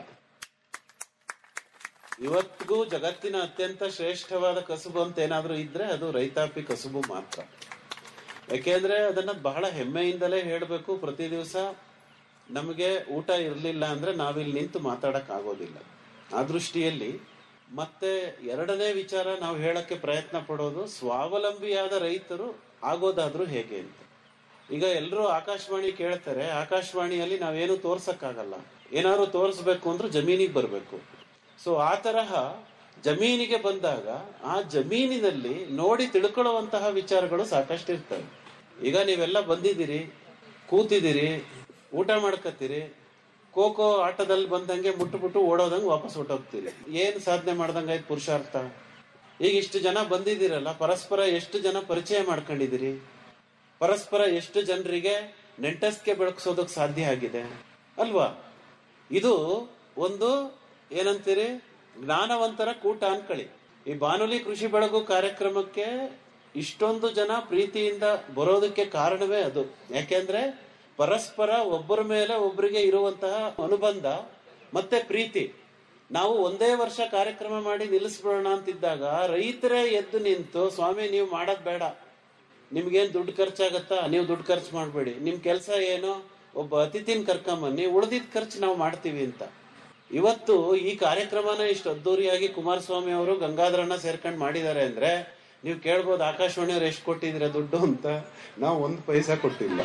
ಇವತ್ತಿಗೂ ಜಗತ್ತಿನ ಅತ್ಯಂತ ಶ್ರೇಷ್ಠವಾದ ಕಸುಬು ಅಂತ ಏನಾದ್ರೂ ಇದ್ರೆ ಅದು ರೈತಾಪಿ ಕಸುಬು ಮಾತ್ರ ಯಾಕೆಂದ್ರೆ ಅದನ್ನ ಬಹಳ ಹೆಮ್ಮೆಯಿಂದಲೇ ಹೇಳ್ಬೇಕು ಪ್ರತಿ ದಿವಸ ನಮಗೆ ಊಟ ಇರ್ಲಿಲ್ಲ ಅಂದ್ರೆ ನಾವಿಲ್ಲಿ ನಿಂತು ಮಾತಾಡಕ್ ಆಗೋದಿಲ್ಲ ಆ ದೃಷ್ಟಿಯಲ್ಲಿ ಮತ್ತೆ ಎರಡನೇ ವಿಚಾರ ನಾವು ಹೇಳಕ್ಕೆ ಪ್ರಯತ್ನ ಪಡೋದು ಸ್ವಾವಲಂಬಿಯಾದ ರೈತರು ಆಗೋದಾದ್ರೂ ಹೇಗೆ ಅಂತ ಈಗ ಎಲ್ಲರೂ ಆಕಾಶವಾಣಿ ಕೇಳ್ತಾರೆ ಆಕಾಶವಾಣಿಯಲ್ಲಿ ನಾವೇನು ತೋರ್ಸಕ್ಕಾಗಲ್ಲ ಏನಾದ್ರು ತೋರಿಸ್ಬೇಕು ಅಂದ್ರೆ ಜಮೀನಿಗೆ ಬರ್ಬೇಕು ಸೊ ಆ ತರಹ ಜಮೀನಿಗೆ ಬಂದಾಗ ಆ ಜಮೀನಿನಲ್ಲಿ ನೋಡಿ ತಿಳ್ಕೊಳ್ಳುವಂತಹ ವಿಚಾರಗಳು ಸಾಕಷ್ಟು ಇರ್ತವೆ ಈಗ ನೀವೆಲ್ಲ ಬಂದಿದ್ದೀರಿ ಕೂತಿದ್ದೀರಿ ಊಟ ಮಾಡ್ಕತ್ತೀರಿ ಖೋಖೋ ಆಟದಲ್ಲಿ ಬಂದಂಗೆ ಮುಟ್ಟು ಮುಟ್ಟು ಓಡೋದಂಗೆ ವಾಪಸ್ ಹೊಟ್ಟೋಗ್ತೀರಿ ಏನ್ ಸಾಧನೆ ಮಾಡ್ದಂಗಾಯ್ತು ಪುರುಷಾರ್ಥ ಈಗ ಇಷ್ಟು ಜನ ಬಂದಿದ್ದೀರಲ್ಲ ಪರಸ್ಪರ ಎಷ್ಟು ಜನ ಪರಿಚಯ ಮಾಡ್ಕೊಂಡಿದ್ದೀರಿ ಪರಸ್ಪರ ಎಷ್ಟು ಜನರಿಗೆ ನೆಂಟಸ್ಕೆ ಬೆಳಗ್ಸೋದಕ್ ಸಾಧ್ಯ ಆಗಿದೆ ಅಲ್ವಾ ಇದು ಒಂದು ಏನಂತೀರಿ ಜ್ಞಾನವಂತರ ಕೂಟ ಅನ್ಕಳಿ ಈ ಬಾನುಲಿ ಕೃಷಿ ಬೆಳಗು ಕಾರ್ಯಕ್ರಮಕ್ಕೆ ಇಷ್ಟೊಂದು ಜನ ಪ್ರೀತಿಯಿಂದ ಬರೋದಕ್ಕೆ ಕಾರಣವೇ ಅದು ಯಾಕೆಂದ್ರೆ ಪರಸ್ಪರ ಒಬ್ಬರ ಮೇಲೆ ಒಬ್ಬರಿಗೆ ಇರುವಂತಹ ಅನುಬಂಧ ಮತ್ತೆ ಪ್ರೀತಿ ನಾವು ಒಂದೇ ವರ್ಷ ಕಾರ್ಯಕ್ರಮ ಮಾಡಿ ನಿಲ್ಲಿಸ್ಬಿಡೋಣ ಅಂತಿದ್ದಾಗ ರೈತರೇ ಎದ್ದು ನಿಂತು ಸ್ವಾಮಿ ನೀವು ಮಾಡೋದ್ ಬೇಡ ನಿಮ್ಗೇನ್ ದುಡ್ಡು ಖರ್ಚಾಗತ್ತಾ ನೀವು ದುಡ್ಡು ಖರ್ಚು ಮಾಡಬೇಡಿ ನಿಮ್ ಕೆಲಸ ಏನು ಒಬ್ಬ ಅತಿಥಿನ ಕರ್ಕೊಂಬನ್ನಿ ಉಳಿದಿದ್ ಖರ್ಚು ನಾವು ಮಾಡ್ತೀವಿ ಅಂತ ಇವತ್ತು ಈ ಕಾರ್ಯಕ್ರಮನ ಇಷ್ಟು ಅದ್ದೂರಿಯಾಗಿ ಕುಮಾರಸ್ವಾಮಿ ಅವರು ಗಂಗಾಧರಣ್ಣ ಸೇರ್ಕೊಂಡು ಮಾಡಿದ್ದಾರೆ ಅಂದ್ರೆ ನೀವು ಕೇಳ್ಬೋದು ಆಕಾಶವಾಣಿಯವ್ರು ಎಷ್ಟು ಕೊಟ್ಟಿದ್ರೆ ದುಡ್ಡು ಅಂತ ನಾವು ಒಂದು ಪೈಸಾ ಕೊಟ್ಟಿಲ್ಲ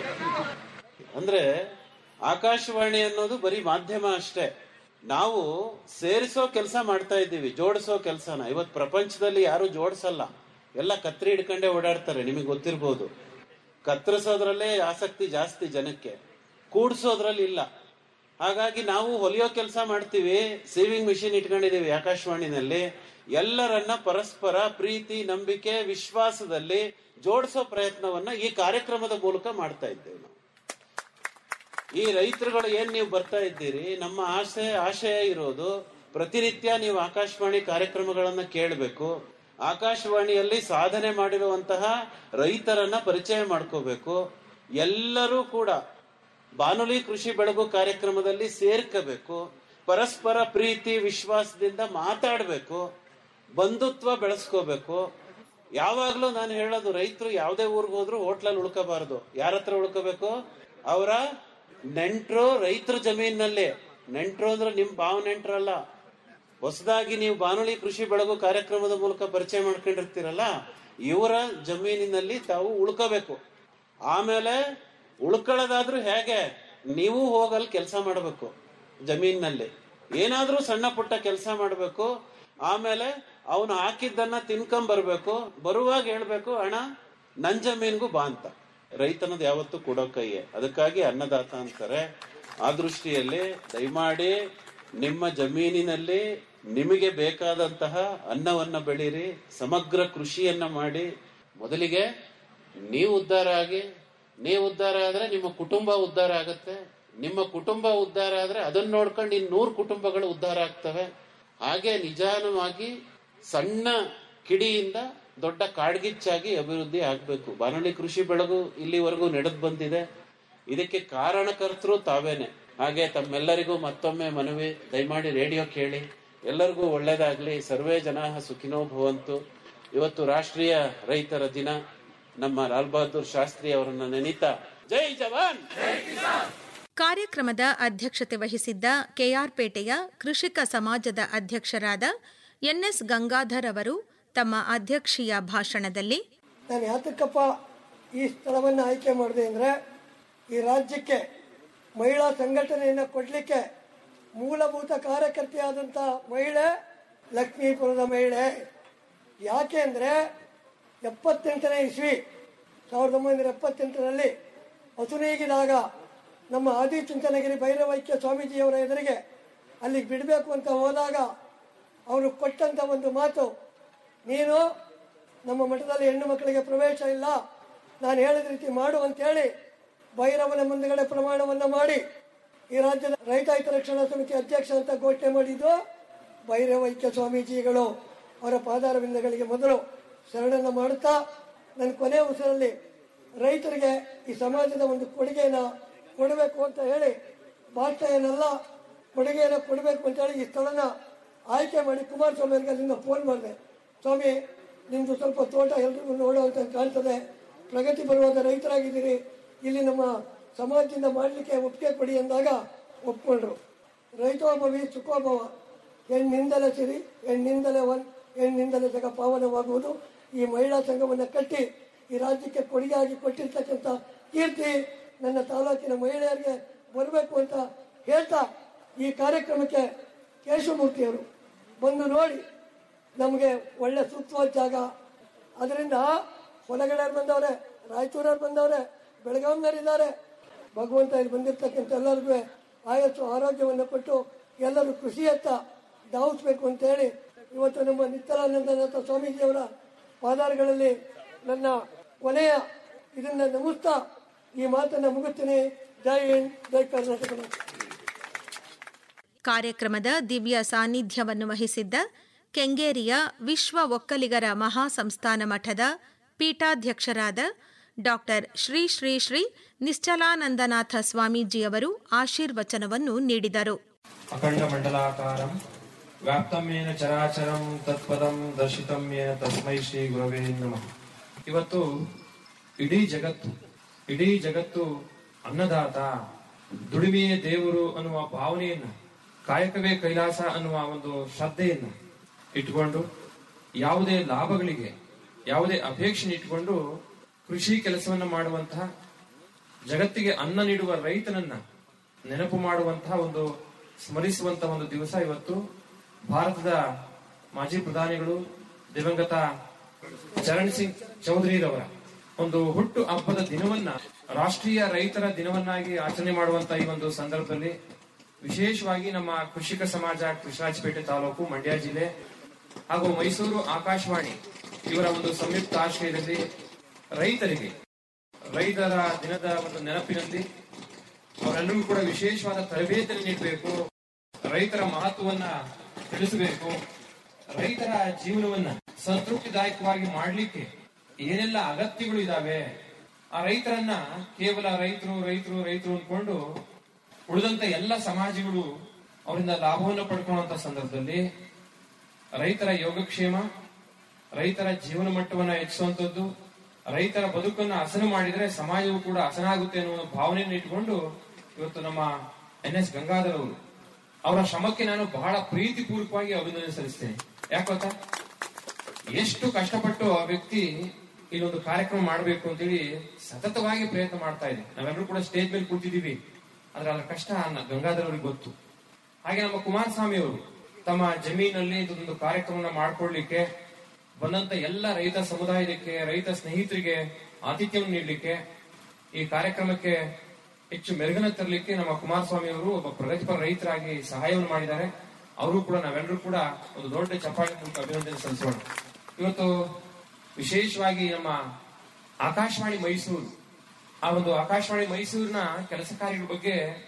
ಅಂದ್ರೆ ಆಕಾಶವಾಣಿ ಅನ್ನೋದು ಬರೀ ಮಾಧ್ಯಮ ಅಷ್ಟೇ ನಾವು ಸೇರಿಸೋ ಕೆಲಸ ಮಾಡ್ತಾ ಇದ್ದೀವಿ ಜೋಡಿಸೋ ಕೆಲಸನ ಇವತ್ ಪ್ರಪಂಚದಲ್ಲಿ ಯಾರು ಜೋಡಿಸಲ್ಲ ಎಲ್ಲ ಕತ್ರಿ ಹಿಡ್ಕೊಂಡೇ ಓಡಾಡ್ತಾರೆ ನಿಮಗೆ ಗೊತ್ತಿರ್ಬೋದು ಕತ್ತರಿಸೋದ್ರಲ್ಲೇ ಆಸಕ್ತಿ ಜಾಸ್ತಿ ಜನಕ್ಕೆ ಕೂಡ್ಸೋದ್ರಲ್ಲಿ ಇಲ್ಲ ಹಾಗಾಗಿ ನಾವು ಹೊಲಿಯೋ ಕೆಲಸ ಮಾಡ್ತೀವಿ ಸೇವಿಂಗ್ ಮಿಷಿನ್ ಇಟ್ಕೊಂಡಿದೀವಿ ಆಕಾಶವಾಣಿನಲ್ಲಿ ಎಲ್ಲರನ್ನ ಪರಸ್ಪರ ಪ್ರೀತಿ ನಂಬಿಕೆ ವಿಶ್ವಾಸದಲ್ಲಿ ಜೋಡಿಸೋ ಪ್ರಯತ್ನವನ್ನ ಈ ಕಾರ್ಯಕ್ರಮದ ಮೂಲಕ ಮಾಡ್ತಾ ಇದ್ದೇವೆ ನಾವು ಈ ರೈತರುಗಳು ಏನ್ ನೀವು ಬರ್ತಾ ಇದ್ದೀರಿ ನಮ್ಮ ಆಸೆ ಆಶಯ ಇರೋದು ಪ್ರತಿನಿತ್ಯ ನೀವು ಆಕಾಶವಾಣಿ ಕಾರ್ಯಕ್ರಮಗಳನ್ನ ಕೇಳಬೇಕು ಆಕಾಶವಾಣಿಯಲ್ಲಿ ಸಾಧನೆ ಮಾಡಿರುವಂತಹ ರೈತರನ್ನ ಪರಿಚಯ ಮಾಡ್ಕೋಬೇಕು ಎಲ್ಲರೂ ಕೂಡ ಬಾನುಲಿ ಕೃಷಿ ಬೆಳಗು ಕಾರ್ಯಕ್ರಮದಲ್ಲಿ ಸೇರ್ಕಬೇಕು ಪರಸ್ಪರ ಪ್ರೀತಿ ವಿಶ್ವಾಸದಿಂದ ಮಾತಾಡಬೇಕು ಬಂಧುತ್ವ ಬೆಳೆಸ್ಕೋಬೇಕು ಯಾವಾಗ್ಲೂ ನಾನು ಹೇಳೋದು ರೈತರು ಯಾವುದೇ ಊರಿಗೆ ಹೋದ್ರು ಹೋಟ್ಲಲ್ಲಿ ಉಳ್ಕೋಬಾರದು ಯಾರ ಹತ್ರ ಉಳ್ಕೋಬೇಕು ಅವರ ನೆಂಟ್ರು ರೈತರ ಜಮೀನಲ್ಲಿ ನೆಂಟ್ರು ಅಂದ್ರೆ ನಿಮ್ ಭಾವ ನೆಂಟ್ರಲ್ಲ ಹೊಸದಾಗಿ ನೀವು ಬಾನುಲಿ ಕೃಷಿ ಬೆಳಗು ಕಾರ್ಯಕ್ರಮದ ಮೂಲಕ ಪರಿಚಯ ಮಾಡ್ಕೊಂಡಿರ್ತೀರಲ್ಲ ಇವರ ಜಮೀನಿನಲ್ಲಿ ತಾವು ಉಳ್ಕೋಬೇಕು ಆಮೇಲೆ ಉಳ್ಕೊಳ್ಳೋದಾದ್ರೂ ಹೇಗೆ ನೀವು ಹೋಗಲ್ ಕೆಲಸ ಮಾಡಬೇಕು ಜಮೀನಿನಲ್ಲಿ ಏನಾದ್ರೂ ಸಣ್ಣ ಪುಟ್ಟ ಕೆಲಸ ಮಾಡಬೇಕು ಆಮೇಲೆ ಅವನು ಹಾಕಿದ್ದನ್ನ ತಿನ್ಕೊಂಡ್ ಬರ್ಬೇಕು ಬರುವಾಗ ಹೇಳ್ಬೇಕು ಅಣ್ಣ ನನ್ ಜಮೀನ್ಗೂ ಬಾ ಅಂತ ರೈತನದ್ ಯಾವತ್ತೂ ಕೊಡೋ ಕೈಯೇ ಅದಕ್ಕಾಗಿ ಅನ್ನದಾತ ಅಂತಾರೆ ಆ ದೃಷ್ಟಿಯಲ್ಲಿ ದಯಮಾಡಿ ನಿಮ್ಮ ಜಮೀನಿನಲ್ಲಿ ನಿಮಗೆ ಬೇಕಾದಂತಹ ಅನ್ನವನ್ನ ಬೆಳೀರಿ ಸಮಗ್ರ ಕೃಷಿಯನ್ನ ಮಾಡಿ ಮೊದಲಿಗೆ ನೀವು ಉದ್ಧಾರ ಆಗಿ ನೀವು ಉದ್ಧಾರ ಆದ್ರೆ ನಿಮ್ಮ ಕುಟುಂಬ ಉದ್ಧಾರ ಆಗತ್ತೆ ನಿಮ್ಮ ಕುಟುಂಬ ಉದ್ಧಾರ ಆದ್ರೆ ಅದನ್ನ ನೋಡ್ಕೊಂಡು ಇನ್ ನೂರು ಕುಟುಂಬಗಳು ಉದ್ಧಾರ ಆಗ್ತವೆ ಹಾಗೆ ನಿಧಾನವಾಗಿ ಸಣ್ಣ ಕಿಡಿಯಿಂದ ದೊಡ್ಡ ಕಾಡ್ಗಿಚ್ಚಾಗಿ ಅಭಿವೃದ್ಧಿ ಆಗ್ಬೇಕು ಬಾನುಲಿ ಕೃಷಿ ಬೆಳಗು ಇಲ್ಲಿವರೆಗೂ ನಡೆದು ಬಂದಿದೆ ಇದಕ್ಕೆ ಕಾರಣಕರ್ತರು ತಾವೇನೆ ಹಾಗೆ ತಮ್ಮೆಲ್ಲರಿಗೂ ಮತ್ತೊಮ್ಮೆ ಮನವಿ ದಯಮಾಡಿ ರೇಡಿಯೋ ಕೇಳಿ ಎಲ್ಲರಿಗೂ ಒಳ್ಳೇದಾಗ್ಲಿ ಸರ್ವೇ ಜನ ಸುಖಿನೋ ಭವಂತು ಇವತ್ತು ರಾಷ್ಟ್ರೀಯ ರೈತರ ದಿನ ನಮ್ಮ ಲಾಲ್ ಬಹದ್ದೂರ್ ಶಾಸ್ತ್ರಿ ಅವರನ್ನ ನೆನೀತಾ ಜೈ ಜವಾನ್ ಕಾರ್ಯಕ್ರಮದ ಅಧ್ಯಕ್ಷತೆ ವಹಿಸಿದ್ದ ಕೆಆರ್ಪೇಟೆಯ ಕೃಷಿಕ ಸಮಾಜದ ಅಧ್ಯಕ್ಷರಾದ ಎನ್ಎಸ್ ಗಂಗಾಧರ್ ಅವರು ತಮ್ಮ ಅಧ್ಯಕ್ಷೀಯ ಭಾಷಣದಲ್ಲಿ ನಾನು ಯಾತಕ್ಕಪ್ಪ ಈ ಸ್ಥಳವನ್ನು ಆಯ್ಕೆ ಮಾಡಿದೆ ಅಂದರೆ ಈ ರಾಜ್ಯಕ್ಕೆ ಮಹಿಳಾ ಸಂಘಟನೆಯನ್ನು ಕೊಡಲಿಕ್ಕೆ ಮೂಲಭೂತ ಕಾರ್ಯಕರ್ತೆಯಾದಂಥ ಮಹಿಳೆ ಲಕ್ಷ್ಮೀಪುರದ ಮಹಿಳೆ ಯಾಕೆ ಅಂದರೆ ಎಪ್ಪತ್ತೆಂಟನೇ ಇಸ್ವಿ ಸಾವಿರದ ಒಂಬೈನೂರ ಎಪ್ಪತ್ತೆಂಟರಲ್ಲಿ ಹಸುನೀಗಿದಾಗ ನಮ್ಮ ಆದಿಚುಂಚನಗಿರಿ ಭೈರವೈಕ್ಯ ಸ್ವಾಮೀಜಿಯವರ ಎದುರಿಗೆ ಅಲ್ಲಿಗೆ ಬಿಡಬೇಕು ಅಂತ ಹೋದಾಗ ಅವರು ಕೊಟ್ಟಂಥ ಒಂದು ಮಾತು ನೀನು ನಮ್ಮ ಮಠದಲ್ಲಿ ಹೆಣ್ಣು ಮಕ್ಕಳಿಗೆ ಪ್ರವೇಶ ಇಲ್ಲ ನಾನು ಹೇಳಿದ ರೀತಿ ಮಾಡು ಅಂತೇಳಿ ಭೈರವನ ಮುಂದುಗಡೆ ಪ್ರಮಾಣವನ್ನು ಮಾಡಿ ಈ ರಾಜ್ಯದ ರೈತ ಹಿತರಕ್ಷಣಾ ಸಮಿತಿ ಅಧ್ಯಕ್ಷ ಅಂತ ಘೋಷಣೆ ಮಾಡಿದ್ದು ಭೈರವೈಕ್ಯ ಸ್ವಾಮೀಜಿಗಳು ಅವರ ಪಾದಾರವಿಂದಗಳಿಗೆ ಮೊದಲು ಶರಣನ್ನು ಮಾಡುತ್ತಾ ನನ್ನ ಕೊನೆ ಉಸಿರಲ್ಲಿ ರೈತರಿಗೆ ಈ ಸಮಾಜದ ಒಂದು ಕೊಡುಗೆಯನ್ನು ಕೊಡಬೇಕು ಅಂತ ಹೇಳಿ ಭಾಷಣ ಏನಲ್ಲ ಕೊಡುಗೆಯನ್ನು ಕೊಡಬೇಕು ಅಂತ ಹೇಳಿ ಈ ಸ್ಥಳನ ಆಯ್ಕೆ ಮಾಡಿ ಕುಮಾರಸ್ವಾಮಿ ಅವರಿಗೆ ಅಲ್ಲಿಂದ ಫೋನ್ ಮಾಡಿದೆ ಸ್ವಾಮಿ ನಿಮ್ದು ಸ್ವಲ್ಪ ತೋಟ ಎಲ್ರಿಗೂ ನೋಡುವಂತ ಕಾಣ್ತದೆ ಪ್ರಗತಿ ಬರುವಾದ ರೈತರಾಗಿದ್ದೀರಿ ಇಲ್ಲಿ ನಮ್ಮ ಸಮಾಜದಿಂದ ಮಾಡಲಿಕ್ಕೆ ಒಪ್ಪಿಗೆ ಕೊಡಿ ಎಂದಾಗ ಒಪ್ಕೊಂಡ್ರು ರೈತೋಭವಿ ಸುಖೋಭವ ಹೆಣ್ಣಿಂದಲೇ ಸಿರಿ ಹೆಣ್ಣಿಂದಲೇ ಒನ್ ಹೆಣ್ಣಿಂದಲೇ ಜಗ ಪಾವನವಾಗುವುದು ಈ ಮಹಿಳಾ ಸಂಘವನ್ನು ಕಟ್ಟಿ ಈ ರಾಜ್ಯಕ್ಕೆ ಕೊಡುಗೆಯಾಗಿ ಕೊಟ್ಟಿರ್ತಕ್ಕಂಥ ಕೀರ್ತಿ ನನ್ನ ತಾಲೂಕಿನ ಮಹಿಳೆಯರಿಗೆ ಬರಬೇಕು ಅಂತ ಹೇಳ್ತಾ ಈ ಕಾರ್ಯಕ್ರಮಕ್ಕೆ ಕೇಶವಮೂರ್ತಿಯವರು ಬಂದು ನೋಡಿ ನಮಗೆ ಒಳ್ಳೆ ಸೂಕ್ತವಾದ ಜಾಗ ಅದರಿಂದ ಹೊಲಗಡೆಯವ್ರು ಬಂದವ್ರೆ ರಾಯಚೂರವ್ರು ಬಂದವ್ರೆ ಬೆಳಗಾವಿನವರಿದ್ದಾರೆ ಭಗವಂತ ಇಲ್ಲಿ ಬಂದಿರ್ತಕ್ಕಂಥ ಎಲ್ಲರಿಗೂ ಆಯಸ್ಸು ಆರೋಗ್ಯವನ್ನು ಕೊಟ್ಟು ಎಲ್ಲರೂ ಕೃಷಿಯತ್ತ ಧಾವಿಸ್ಬೇಕು ಅಂತ ಹೇಳಿ ಇವತ್ತು ನಮ್ಮ ನಿತ್ಯಾನಂದನಾಥ ಸ್ವಾಮೀಜಿಯವರ ಪಾದಾರಗಳಲ್ಲಿ ನನ್ನ ಕೊನೆಯ ಇದನ್ನ ನಮಿಸ್ತಾ ಈ ಮಾತನ್ನ ಮುಗಿಸ್ತೀನಿ ಜೈ ಹಿಂದ್ ಜೈ ಕರ್ನಾಟಕ ಕಾರ್ಯಕ್ರಮದ ದಿವ್ಯ ಸಾನ್ನಿಧ್ಯವನ್ನು ವಹಿಸಿದ್ದ ಕೆಂಗೇರಿಯ ವಿಶ್ವ ಒಕ್ಕಲಿಗರ ಮಹಾಸಂಸ್ಥಾನ ಮಠದ ಪೀಠಾಧ್ಯಕ್ಷರಾದ ಡಾಕ್ಟರ್ ಶ್ರೀ ಶ್ರೀ ಶ್ರೀ ನಿಶ್ಚಲಾನಂದನಾಥ ಸ್ವಾಮೀಜಿಯವರು ಆಶೀರ್ವಚನವನ್ನು ನೀಡಿದರು ಅಖಂಡ ಮಂಡಲಾಕಾರಂ ವ್ಯಾಪ್ತಮ್ಯೇನ ಚರಾಚರಂ ತತ್ಪದಂ ದರ್ಶಿತಂ ಯೇನ ತಸ್ಮೈ ಶ್ರೀ ಗುರವೇ ನಮಃ ಇವತ್ತು ಇಡೀ ಜಗತ್ತು ಇಡೀ ಜಗತ್ತು ಅನ್ನದಾತ ದುಡಿಮೆಯೇ ದೇವರು ಅನ್ನುವ ಭಾವನೆಯನ್ನ ಕಾಯಕವೇ ಕೈಲಾಸ ಅನ್ನುವ ಒಂದು ಶ್ರದ್ಧೆಯನ್ನ ಇಟ್ಕೊಂಡು ಯಾವುದೇ ಲಾಭಗಳಿಗೆ ಯಾವುದೇ ಅಪೇಕ್ಷೆ ಇಟ್ಕೊಂಡು ಕೃಷಿ ಕೆಲಸವನ್ನ ಮಾಡುವಂತಹ ಜಗತ್ತಿಗೆ ಅನ್ನ ನೀಡುವ ರೈತನನ್ನ ನೆನಪು ಮಾಡುವಂತಹ ಒಂದು ಸ್ಮರಿಸುವಂತಹ ಒಂದು ದಿವಸ ಇವತ್ತು ಭಾರತದ ಮಾಜಿ ಪ್ರಧಾನಿಗಳು ದಿವಂಗತ ಚರಣ್ ಸಿಂಗ್ ಚೌಧರಿರವರ ಒಂದು ಹುಟ್ಟು ಹಬ್ಬದ ದಿನವನ್ನ ರಾಷ್ಟ್ರೀಯ ರೈತರ ದಿನವನ್ನಾಗಿ ಆಚರಣೆ ಮಾಡುವಂತ ಈ ಒಂದು ಸಂದರ್ಭದಲ್ಲಿ ವಿಶೇಷವಾಗಿ ನಮ್ಮ ಕೃಷಿಕ ಸಮಾಜ ಕೃಷ್ಣರಾಜಪೇಟೆ ತಾಲೂಕು ಮಂಡ್ಯ ಜಿಲ್ಲೆ ಹಾಗೂ ಮೈಸೂರು ಆಕಾಶವಾಣಿ ಇವರ ಒಂದು ಸಂಯುಕ್ತ ಆಶ್ರಯದಲ್ಲಿ ರೈತರಿಗೆ ರೈತರ ದಿನದ ಒಂದು ನೆನಪಿನಲ್ಲಿ ಅವರೆಲ್ಲರಿಗೂ ಕೂಡ ವಿಶೇಷವಾದ ತರಬೇತಿ ನೀಡಬೇಕು ರೈತರ ಮಹತ್ವವನ್ನ ತಿಳಿಸಬೇಕು ರೈತರ ಜೀವನವನ್ನ ಸಂತೃಪ್ತಿದಾಯಕವಾಗಿ ಮಾಡ್ಲಿಕ್ಕೆ ಏನೆಲ್ಲ ಅಗತ್ಯಗಳು ಇದಾವೆ ಆ ರೈತರನ್ನ ಕೇವಲ ರೈತರು ರೈತರು ರೈತರು ಅನ್ಕೊಂಡು ಉಳಿದಂತ ಎಲ್ಲ ಸಮಾಜಗಳು ಅವರಿಂದ ಲಾಭವನ್ನು ಪಡ್ಕೊಳ್ಳುವಂತ ಸಂದರ್ಭದಲ್ಲಿ ರೈತರ ಯೋಗಕ್ಷೇಮ ರೈತರ ಜೀವನ ಮಟ್ಟವನ್ನ ಹೆಚ್ಚಿಸುವಂತದ್ದು ರೈತರ ಬದುಕನ್ನು ಹಸನು ಮಾಡಿದ್ರೆ ಸಮಾಜವು ಕೂಡ ಹಸನಾಗುತ್ತೆ ಅನ್ನುವ ಭಾವನೆಯನ್ನು ಇಟ್ಕೊಂಡು ಇವತ್ತು ನಮ್ಮ ಎನ್ ಎಸ್ ಗಂಗಾಧರ್ ಅವರು ಅವರ ಶ್ರಮಕ್ಕೆ ನಾನು ಬಹಳ ಪ್ರೀತಿಪೂರ್ವಕವಾಗಿ ಅಭಿನಂದನೆ ಸಲ್ಲಿಸ್ತೇನೆ ಯಾಕೊತ್ತಾ ಎಷ್ಟು ಕಷ್ಟಪಟ್ಟು ಆ ವ್ಯಕ್ತಿ ಇಲ್ಲೊಂದು ಕಾರ್ಯಕ್ರಮ ಮಾಡಬೇಕು ಅಂತೇಳಿ ಸತತವಾಗಿ ಪ್ರಯತ್ನ ಮಾಡ್ತಾ ಇದೆ ನಾವೆಲ್ಲರೂ ಕೂಡ ಸ್ಟೇಜ್ ಮೇಲೆ ಕೂತಿದೀವಿ ಆದ್ರೆ ಅದರ ಕಷ್ಟ ನ- ಗಂಗಾಧರ್ ಅವ್ರಿಗೆ ಗೊತ್ತು ಹಾಗೆ ನಮ್ಮ ಕುಮಾರಸ್ವಾಮಿ ಅವರು ತಮ್ಮ ಜಮೀನಲ್ಲಿ ಇದೊಂದು ಕಾರ್ಯಕ್ರಮನ ಮಾಡ್ಕೊಡ್ಲಿಕ್ಕೆ ಬಂದಂತ ಎಲ್ಲ ರೈತ ಸಮುದಾಯಕ್ಕೆ ರೈತ ಸ್ನೇಹಿತರಿಗೆ ಆತಿಥ್ಯವನ್ನು ನೀಡಲಿಕ್ಕೆ ಈ ಕಾರ್ಯಕ್ರಮಕ್ಕೆ ಹೆಚ್ಚು ಮೆರುಗನ್ನ ತರಲಿಕ್ಕೆ ನಮ್ಮ ಕುಮಾರಸ್ವಾಮಿ ಅವರು ಒಬ್ಬ ಪ್ರಗತಿಪರ ರೈತರಾಗಿ ಸಹಾಯವನ್ನು ಮಾಡಿದ್ದಾರೆ ಅವರು ಕೂಡ ನಾವೆಲ್ಲರೂ ಕೂಡ ಒಂದು ದೊಡ್ಡ ಚಪ್ಪಾಳೆ ಮೂಲಕ ಅಭಿನಂದನೆ ಸಲ್ಲಿಸೋಣ ಇವತ್ತು ವಿಶೇಷವಾಗಿ ನಮ್ಮ ಆಕಾಶವಾಣಿ ಮೈಸೂರು ಆ ಒಂದು ಆಕಾಶವಾಣಿ ಮೈಸೂರಿನ ಕೆಲಸ ಕಾರ್ಯಗಳ ಬಗ್ಗೆ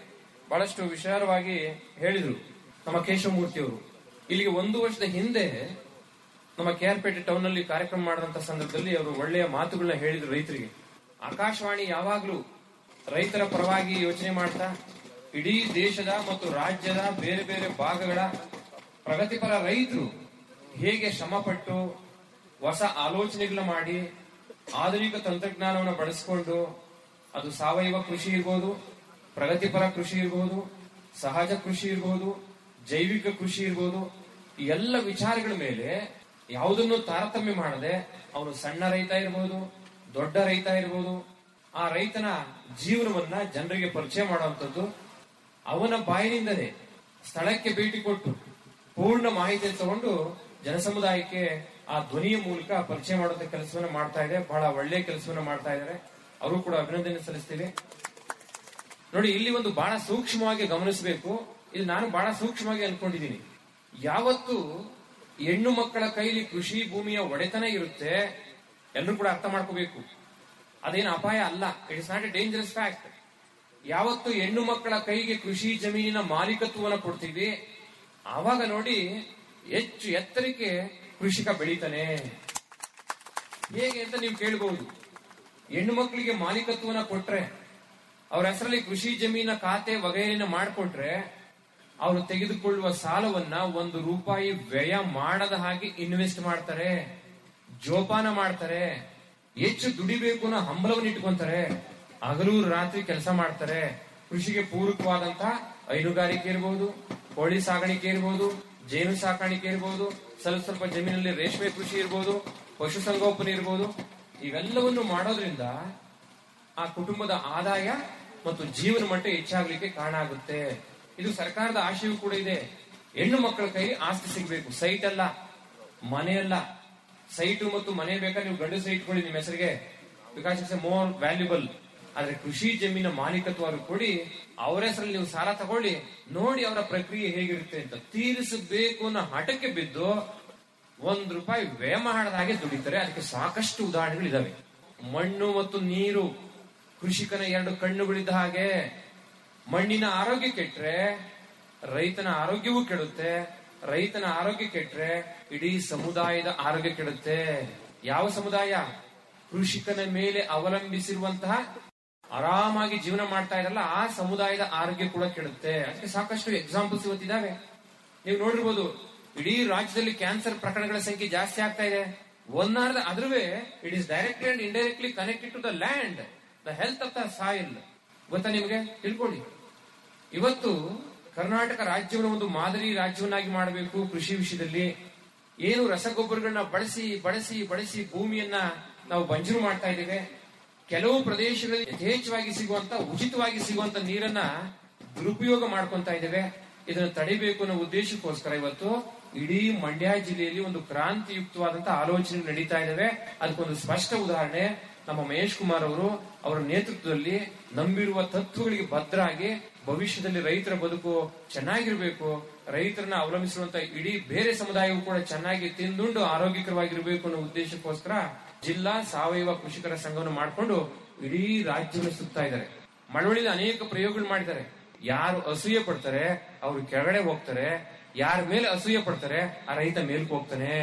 ಬಹಳಷ್ಟು ವಿಚಾರವಾಗಿ ಹೇಳಿದ್ರು ನಮ್ಮ ಕೇಶವಮೂರ್ತಿಯವರು ಇಲ್ಲಿಗೆ ಒಂದು ವರ್ಷದ ಹಿಂದೆ ನಮ್ಮ ಕೆ ಆರ್ ಪೇಟೆ ಟೌನ್ ನಲ್ಲಿ ಕಾರ್ಯಕ್ರಮ ಮಾಡಿದಂತ ಸಂದರ್ಭದಲ್ಲಿ ಅವರು ಒಳ್ಳೆಯ ಮಾತುಗಳನ್ನ ಹೇಳಿದ್ರು ರೈತರಿಗೆ ಆಕಾಶವಾಣಿ ಯಾವಾಗ್ಲೂ ರೈತರ ಪರವಾಗಿ ಯೋಚನೆ ಮಾಡ್ತಾ ಇಡೀ ದೇಶದ ಮತ್ತು ರಾಜ್ಯದ ಬೇರೆ ಬೇರೆ ಭಾಗಗಳ ಪ್ರಗತಿಪರ ರೈತರು ಹೇಗೆ ಶ್ರಮಪಟ್ಟು ಹೊಸ ಆಲೋಚನೆಗಳನ್ನ ಮಾಡಿ ಆಧುನಿಕ ತಂತ್ರಜ್ಞಾನವನ್ನು ಬಳಸಿಕೊಂಡು ಅದು ಸಾವಯವ ಕೃಷಿ ಇರ್ಬೋದು ಪ್ರಗತಿಪರ ಕೃಷಿ ಇರ್ಬೋದು ಸಹಜ ಕೃಷಿ ಇರ್ಬೋದು ಜೈವಿಕ ಕೃಷಿ ಇರ್ಬೋದು ಈ ಎಲ್ಲ ವಿಚಾರಗಳ ಮೇಲೆ ಯಾವುದನ್ನು ತಾರತಮ್ಯ ಮಾಡದೆ ಅವನು ಸಣ್ಣ ರೈತ ಇರ್ಬೋದು ದೊಡ್ಡ ರೈತ ಇರ್ಬೋದು ಆ ರೈತನ ಜೀವನವನ್ನ ಜನರಿಗೆ ಪರಿಚಯ ಮಾಡುವಂತದ್ದು ಅವನ ಬಾಯಿನಿಂದಲೇ ಸ್ಥಳಕ್ಕೆ ಭೇಟಿ ಕೊಟ್ಟು ಪೂರ್ಣ ಮಾಹಿತಿ ತಗೊಂಡು ಜನಸಮುದಾಯಕ್ಕೆ ಆ ಧ್ವನಿಯ ಮೂಲಕ ಪರಿಚಯ ಮಾಡುವಂತ ಕೆಲಸವನ್ನ ಮಾಡ್ತಾ ಇದೆ ಬಹಳ ಒಳ್ಳೆ ಕೆಲಸವನ್ನ ಮಾಡ್ತಾ ಇದ್ದಾರೆ ಅವರು ಕೂಡ ಅಭಿನಂದನೆ ಸಲ್ಲಿಸ್ತೀವಿ ನೋಡಿ ಇಲ್ಲಿ ಒಂದು ಬಹಳ ಸೂಕ್ಷ್ಮವಾಗಿ ಗಮನಿಸಬೇಕು ಇದು ನಾನು ಬಹಳ ಸೂಕ್ಷ್ಮವಾಗಿ ಅನ್ಕೊಂಡಿದ್ದೀನಿ ಯಾವತ್ತು ಹೆಣ್ಣು ಮಕ್ಕಳ ಕೈಲಿ ಕೃಷಿ ಭೂಮಿಯ ಒಡೆತನ ಇರುತ್ತೆ ಎಲ್ಲರೂ ಕೂಡ ಅರ್ಥ ಮಾಡ್ಕೋಬೇಕು ಅದೇನು ಅಪಾಯ ಅಲ್ಲ it is not a dangerous fact ಯಾವತ್ತು ಹೆಣ್ಣು ಮಕ್ಕಳ ಕೈಗೆ ಕೃಷಿ ಜಮೀನಿನ ಮಾಲೀಕತ್ವವನ್ನು ಕೊಡ್ತೀವಿ ಆವಾಗ ನೋಡಿ ಹೆಚ್ಚು ಎತ್ತರಕ್ಕೆ ಕೃಷಿಕ ಬೆಳೀತಾನೆ ಹೇಗೆ ಅಂತ ನೀವು ಕೇಳಬಹುದು ಹೆಣ್ಣು ಮಕ್ಕಳಿಗೆ ಮಾಲೀಕತ್ವನ ಕೊಟ್ರೆ ಅವ್ರ ಹೆಸರಲ್ಲಿ ಕೃಷಿ ಜಮೀನ ಖಾತೆ ವಗೈರೆನ ಮಾಡಿಕೊಟ್ರೆ ಅವರು ತೆಗೆದುಕೊಳ್ಳುವ ಸಾಲವನ್ನ ಒಂದು ರೂಪಾಯಿ ವ್ಯಯ ಮಾಡದ ಹಾಗೆ ಇನ್ವೆಸ್ಟ್ ಮಾಡ್ತಾರೆ ಜೋಪಾನ ಮಾಡ್ತಾರೆ ಹೆಚ್ಚು ದುಡಿಬೇಕು ಅನ್ನೋ ಹಂಬಲವನ್ನು ಇಟ್ಕೊಂತಾರೆ ಹಗಲು ರಾತ್ರಿ ಕೆಲಸ ಮಾಡ್ತಾರೆ ಕೃಷಿಗೆ ಪೂರಕವಾದಂತ ಹೈನುಗಾರಿಕೆ ಇರ್ಬೋದು ಕೋಳಿ ಸಾಗಾಣಿಕೆ ಇರ್ಬೋದು ಜೇನು ಸಾಕಾಣಿಕೆ ಇರ್ಬೋದು ಸ್ವಲ್ಪ ಸ್ವಲ್ಪ ಜಮೀನಲ್ಲಿ ರೇಷ್ಮೆ ಕೃಷಿ ಇರ್ಬೋದು ಪಶುಸಂಗೋಪನೆ ಇರ್ಬೋದು ಇವೆಲ್ಲವನ್ನು ಮಾಡೋದ್ರಿಂದ ಆ ಕುಟುಂಬದ ಆದಾಯ ಮತ್ತು ಜೀವನ ಮಟ್ಟ ಹೆಚ್ಚಾಗ್ಲಿಕ್ಕೆ ಕಾರಣ ಆಗುತ್ತೆ ಇದು ಸರ್ಕಾರದ ಆಶಯವೂ ಕೂಡ ಇದೆ ಹೆಣ್ಣು ಮಕ್ಕಳ ಕೈಲಿ ಆಸ್ತಿ ಸಿಗ್ಬೇಕು ಸೈಟ್ ಅಲ್ಲ ಮನೆ ಅಲ್ಲ ಸೈಟು ಮತ್ತು ಮನೆ ಬೇಕಾದ್ರೆ ನೀವು ಗಂಡು ಸೈಟ್ ಕೊಡಿ ನಿಮ್ಮ ಹೆಸರಿಗೆ because it's a more valuable ಆದ್ರೆ ಕೃಷಿ ಜಮೀನ ಮಾಲೀಕತ್ವ ಅವ್ರಿಗೆ ಕೊಡಿ ಅವರ ಹೆಸರಲ್ಲಿ ನೀವು ಸಾಲ ತಗೊಳ್ಳಿ ನೋಡಿ ಅವರ ಪ್ರಕ್ರಿಯೆ ಹೇಗಿರುತ್ತೆ ಅಂತ ತೀರಿಸಬೇಕು ಅನ್ನೋ ಹಠಕ್ಕೆ ಬಿದ್ದು ಒಂದ್ ರೂಪಾಯಿ ವ್ಯಯ ಮಾಡದ ಹಾಗೆ ದುಡಿತಾರೆ ಅದಕ್ಕೆ ಸಾಕಷ್ಟು ಉದಾಹರಣೆಗಳಿದಾವೆ ಮಣ್ಣು ಮತ್ತು ನೀರು ಕೃಷಿಕನ ಎರಡು ಕಣ್ಣುಗಳಿದ್ದ ಹಾಗೆ ಮಣ್ಣಿನ ಆರೋಗ್ಯ ಕೆಟ್ರೆ ರೈತನ ಆರೋಗ್ಯವೂ ಕೆಡುತ್ತೆ ರೈತನ ಆರೋಗ್ಯ ಕೆಟ್ರೆ ಇಡೀ ಸಮುದಾಯದ ಆರೋಗ್ಯ ಕೆಡುತ್ತೆ ಯಾವ ಸಮುದಾಯ ಕೃಷಿಕನ ಮೇಲೆ ಅವಲಂಬಿಸಿರುವಂತಹ ಆರಾಮಾಗಿ ಜೀವನ ಮಾಡ್ತಾ ಇರಲ್ಲ ಆ ಸಮುದಾಯದ ಆರೋಗ್ಯ ಕೂಡ ಕೆಡುತ್ತೆ ಅದಕ್ಕೆ ಸಾಕಷ್ಟು ಎಕ್ಸಾಂಪಲ್ಸ್ ಇವತ್ತಿದಾವೆ ನೀವು ನೋಡಿರ್ಬೋದು ಇಡೀ ರಾಜ್ಯದಲ್ಲಿ ಕ್ಯಾನ್ಸರ್ ಪ್ರಕರಣಗಳ ಸಂಖ್ಯೆ ಜಾಸ್ತಿ ಆಗ್ತಾ ಇದೆ ಒಂದಾರದ ಅದ್ರವೇ it is directly and indirectly connected to the land the health of the soil ಗೊತ್ತಾ ನಿಮಗೆ ತಿಳ್ಕೊಳ್ಳಿ ಇವತ್ತು ಕರ್ನಾಟಕ ರಾಜ್ಯವನ್ನು ಒಂದು ಮಾದರಿ ರಾಜ್ಯವನ್ನಾಗಿ ಮಾಡಬೇಕು ಕೃಷಿ ವಿಷಯದಲ್ಲಿ ಏನು ರಸಗೊಬ್ಬರಗಳನ್ನ ಬಳಸಿ ಬಳಸಿ ಬಳಸಿ ಭೂಮಿಯನ್ನ ನಾವು ಬಂಜರು ಮಾಡ್ತಾ ಇದ್ದೇವೆ ಕೆಲವು ಪ್ರದೇಶಗಳಲ್ಲಿ ಯಥೇಚ್ಛವಾಗಿ ಸಿಗುವಂತ ಉಚಿತವಾಗಿ ಸಿಗುವಂತ ನೀರನ್ನ ದುರುಪಯೋಗ ಮಾಡ್ಕೊಂತ ಇದ್ದೇವೆ ಇದನ್ನು ತಡಿಬೇಕು ಅನ್ನೋ ಉದ್ದೇಶಕ್ಕೋಸ್ಕರ ಇವತ್ತು ಇಡೀ ಮಂಡ್ಯ ಜಿಲ್ಲೆಯಲ್ಲಿ ಒಂದು ಕ್ರಾಂತಿಯುಕ್ತವಾದಂತ ಆಲೋಚನೆ ನಡೀತಾ ಇದ್ದಾವೆ ಅದಕ್ಕೊಂದು ಸ್ಪಷ್ಟ ಉದಾಹರಣೆ ನಮ್ಮ ಮಹೇಶ್ ಕುಮಾರ್ ಅವರು ಅವರ ನೇತೃತ್ವದಲ್ಲಿ ನಂಬಿರುವ ತತ್ವಗಳಿಗೆ ಭದ್ರಾಗಿ ಭವಿಷ್ಯದಲ್ಲಿ ರೈತರ ಬದುಕು ಚೆನ್ನಾಗಿರ್ಬೇಕು ರೈತರನ್ನ ಅವಲಂಬಿಸಿರುವಂತ ಇಡೀ ಬೇರೆ ಸಮುದಾಯವು ಕೂಡ ಚೆನ್ನಾಗಿ ತಿಂದುಂಡು ಆರೋಗ್ಯಕರವಾಗಿರ್ಬೇಕು ಅನ್ನೋ ಉದ್ದೇಶಕ್ಕೋಸ್ಕರ ಜಿಲ್ಲಾ ಸಾವಯವ ಕೃಷಿಕರ ಸಂಘವನ್ನು ಮಾಡಿಕೊಂಡು ಇಡೀ ರಾಜ್ಯವನ್ನು ಸುತ್ತಾ ಇದ್ದಾರೆ ಮಳವಳ್ಳಿಲಿ ಅನೇಕ ಪ್ರಯೋಗಗಳು ಮಾಡಿದ್ದಾರೆ ಯಾರು ಅಸೂಯೆ ಪಡ್ತಾರೆ ಅವರು ಕೆಳಗಡೆ ಹೋಗ್ತಾರೆ ಯಾರ ಮೇಲೆ ಅಸೂಯೆ ಪಡ್ತಾರೆ ಆ ರೈತ ಮೇಲ್ಕ್ ಹೋಗ್ತಾನೆ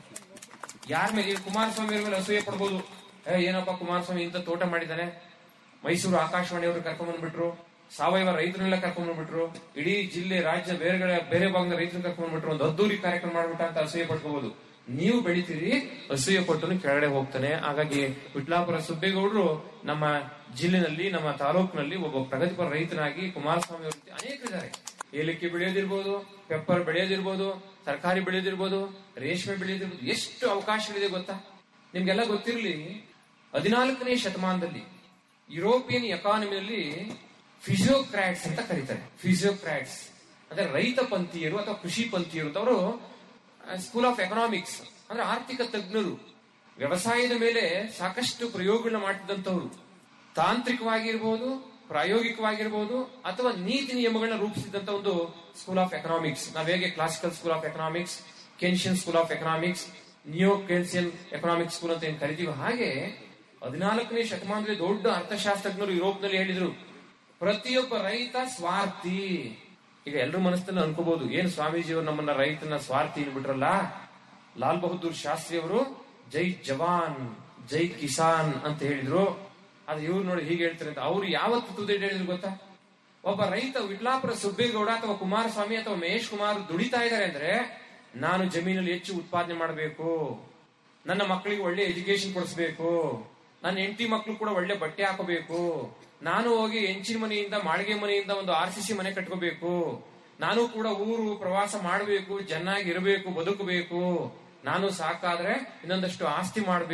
ಯಾರ ಮೇಲೆ ಈಗ ಕುಮಾರಸ್ವಾಮಿ ಅವ್ರ ಮೇಲೆ ಅಸೂಯೆ ಪಡ್ಬೋದು ಏ ಏನಪ್ಪ ಕುಮಾರಸ್ವಾಮಿ ಇಂತ ತೋಟ ಮಾಡಿದ್ದಾನೆ ಮೈಸೂರು ಆಕಾಶವಾಣಿಯವರು ಕರ್ಕೊಂಡ್ ಬಂದ್ಬಿಟ್ರು ಸಾವಯವ ರೈತರನ್ನೆಲ್ಲ ಕರ್ಕೊಂಡ್ ಬಂದ್ಬಿಟ್ರು ಇಡೀ ಜಿಲ್ಲೆ ರಾಜ್ಯ ಬೇರೆ ಬೇರೆ ಭಾಗದ ರೈತರನ್ನ ಕರ್ಕೊಂಡ್ ಬಂದ್ಬಿಟ್ರು ಒಂದು ಅದ್ದೂರಿ ಕಾರ್ಯಕ್ರಮ ಮಾಡ್ಬಿಟ್ಟ ಅಂತ ಅಸೂಯೆ ಪಡ್ಕೋಬಹುದು ನೀವು ಬೆಳಿತೀರಿ ಅಸೂಯೆ ಪಟ್ಟನು ಕೆಳಗಡೆ ಹೋಗ್ತಾನೆ ಹಾಗಾಗಿ ವಿಟ್ಲಾಪುರ ಸುಬ್ಬೇಗೌಡರು ನಮ್ಮ ಜಿಲ್ಲೆನಲ್ಲಿ ನಮ್ಮ ತಾಲೂಕಿನಲ್ಲಿ ಒಬ್ಬ ಪ್ರಗತಿಪರ ರೈತನಾಗಿ ಕುಮಾರಸ್ವಾಮಿ ಅವರು ಅನೇಕರಿದ್ದಾರೆ ಏಲಕ್ಕಿ ಬೆಳೆಯೋದಿರ್ಬೋದು ಪೆಪ್ಪರ್ ಬೆಳೆಯೋದಿರ್ಬೋದು ತರಕಾರಿ ಬೆಳೆಯೋದಿರ್ಬೋದು ರೇಷ್ಮೆ ಬೆಳೆಯೋದಿರ್ಬೋದು ಎಷ್ಟು ಅವಕಾಶಗಳಿದೆ ಗೊತ್ತಾ ನಿಮ್ಗೆಲ್ಲ ಗೊತ್ತಿರ್ಲಿ ಹದಿನಾಲ್ಕನೇ ಶತಮಾನದಲ್ಲಿ ಯುರೋಪಿಯನ್ ಎಕಾನಮಿಯಲ್ಲಿ ಫಿಸಿಯೋಕ್ರಾಟ್ಸ್ ಅಂತ ಕರೀತಾರೆ ಫಿಸಿಯೋಕ್ರಾಟ್ಸ್ ಅಂದ್ರೆ ರೈತ ಪಂಥೀಯರು ಅಥವಾ ಕೃಷಿ ಪಂಥೀಯರು ಅಂತ ಅವರು ಸ್ಕೂಲ್ ಆಫ್ ಎಕನಾಮಿಕ್ಸ್ ಅಂದ್ರೆ ಆರ್ಥಿಕ ತಜ್ಞರು ವ್ಯವಸಾಯದ ಮೇಲೆ ಸಾಕಷ್ಟು ಪ್ರಯೋಗಗಳನ್ನ ಮಾಡ್ತಿದ್ದಂತವ್ರು ತಾಂತ್ರಿಕವಾಗಿರ್ಬೋದು ಪ್ರಾಯೋಗಿಕವಾಗಿರ್ಬೋದು ಅಥವಾ ನೀತಿ ನಿಯಮಗಳನ್ನ ರೂಪಿಸಿದಂತ ಒಂದು ಸ್ಕೂಲ್ ಆಫ್ ಎಕನಾಮಿಕ್ಸ್ ನಾವ್ ಹೇಗೆ classical school of economics Keynesian school of economics neo Keynesian economics school ಅಂತ ಏನ್ ಕರಿತೀವಿ ಹಾಗೆ ಹದಿನಾಲ್ಕನೇ ಶತಮಾನದಲ್ಲಿ ದೊಡ್ಡ ಅರ್ಥಶಾಸ್ತ್ರಜ್ಞರು ಯುರೋಪ್ನಲ್ಲಿ ಹೇಳಿದ್ರು ಪ್ರತಿಯೊಬ್ಬ ರೈತ ಸ್ವಾರ್ಥಿ ಈಗ ಎಲ್ಲರ ಮನಸ್ಸಲ್ಲಿ ಅನ್ಕೋಬಹುದು ಏನು ಸ್ವಾಮೀಜಿಯವರು ನಮ್ಮನ್ನ ರೈತನ ಸ್ವಾರ್ಥಿ ಬಿಟ್ರಲ್ಲ ಲಾಲ್ ಬಹದ್ದೂರ್ ಶಾಸ್ತ್ರಿ ಅವರು ಜೈ ಜವಾನ್ ಜೈ ಕಿಸಾನ್ ಅಂತ ಹೇಳಿದ್ರು ಅದು ಇವ್ರು ನೋಡಿ ಹೀಗೆ ಹೇಳ್ತಾರೆ ಅಂತ ಅವ್ರು ಯಾವತ್ತು ತುದಿ ಹೇಳಿದ್ರು ಗೊತ್ತಾ ಒಬ್ಬ ರೈತ ವಿಟ್ಲಾಪುರ ಸುಬ್ಬೇಗೌಡ ಅಥವಾ ಕುಮಾರಸ್ವಾಮಿ ಅಥವಾ ಮಹೇಶ್ ಕುಮಾರ್ ದುಡಿತಾ ಇದ್ದಾರೆ ಅಂದ್ರೆ ನಾನು ಜಮೀನಲ್ಲಿ ಹೆಚ್ಚು ಉತ್ಪಾದನೆ ಮಾಡಬೇಕು ನನ್ನ ಮಕ್ಕಳಿಗೆ ಒಳ್ಳೆ ಎಜುಕೇಶನ್ ಕೊಡಿಸ್ಬೇಕು ನನ್ನ ಹೆಂಡತಿ ಮಕ್ಕಳು ಕೂಡ ಒಳ್ಳೆ ಬಟ್ಟೆ ಹಾಕೋಬೇಕು ನಾನು ಹೋಗಿ ಹೆಂಚಿನ ಮನೆಯಿಂದ ಮಾಳಿಗೆ ಮನೆಯಿಂದ ಒಂದು ಆರ್ ಸಿ ಸಿ ಮನೆ ಕಟ್ಕೋಬೇಕು ನಾನು ಕೂಡ ಊರು ಪ್ರವಾಸ ಮಾಡಬೇಕು ಚೆನ್ನಾಗಿ ಇರಬೇಕು ಬದುಕಬೇಕು ನಾನು ಸಾಕಾದ್ರೆ ಇನ್ನೊಂದಷ್ಟು ಆಸ್ತಿ ಮಾಡಬೇಕು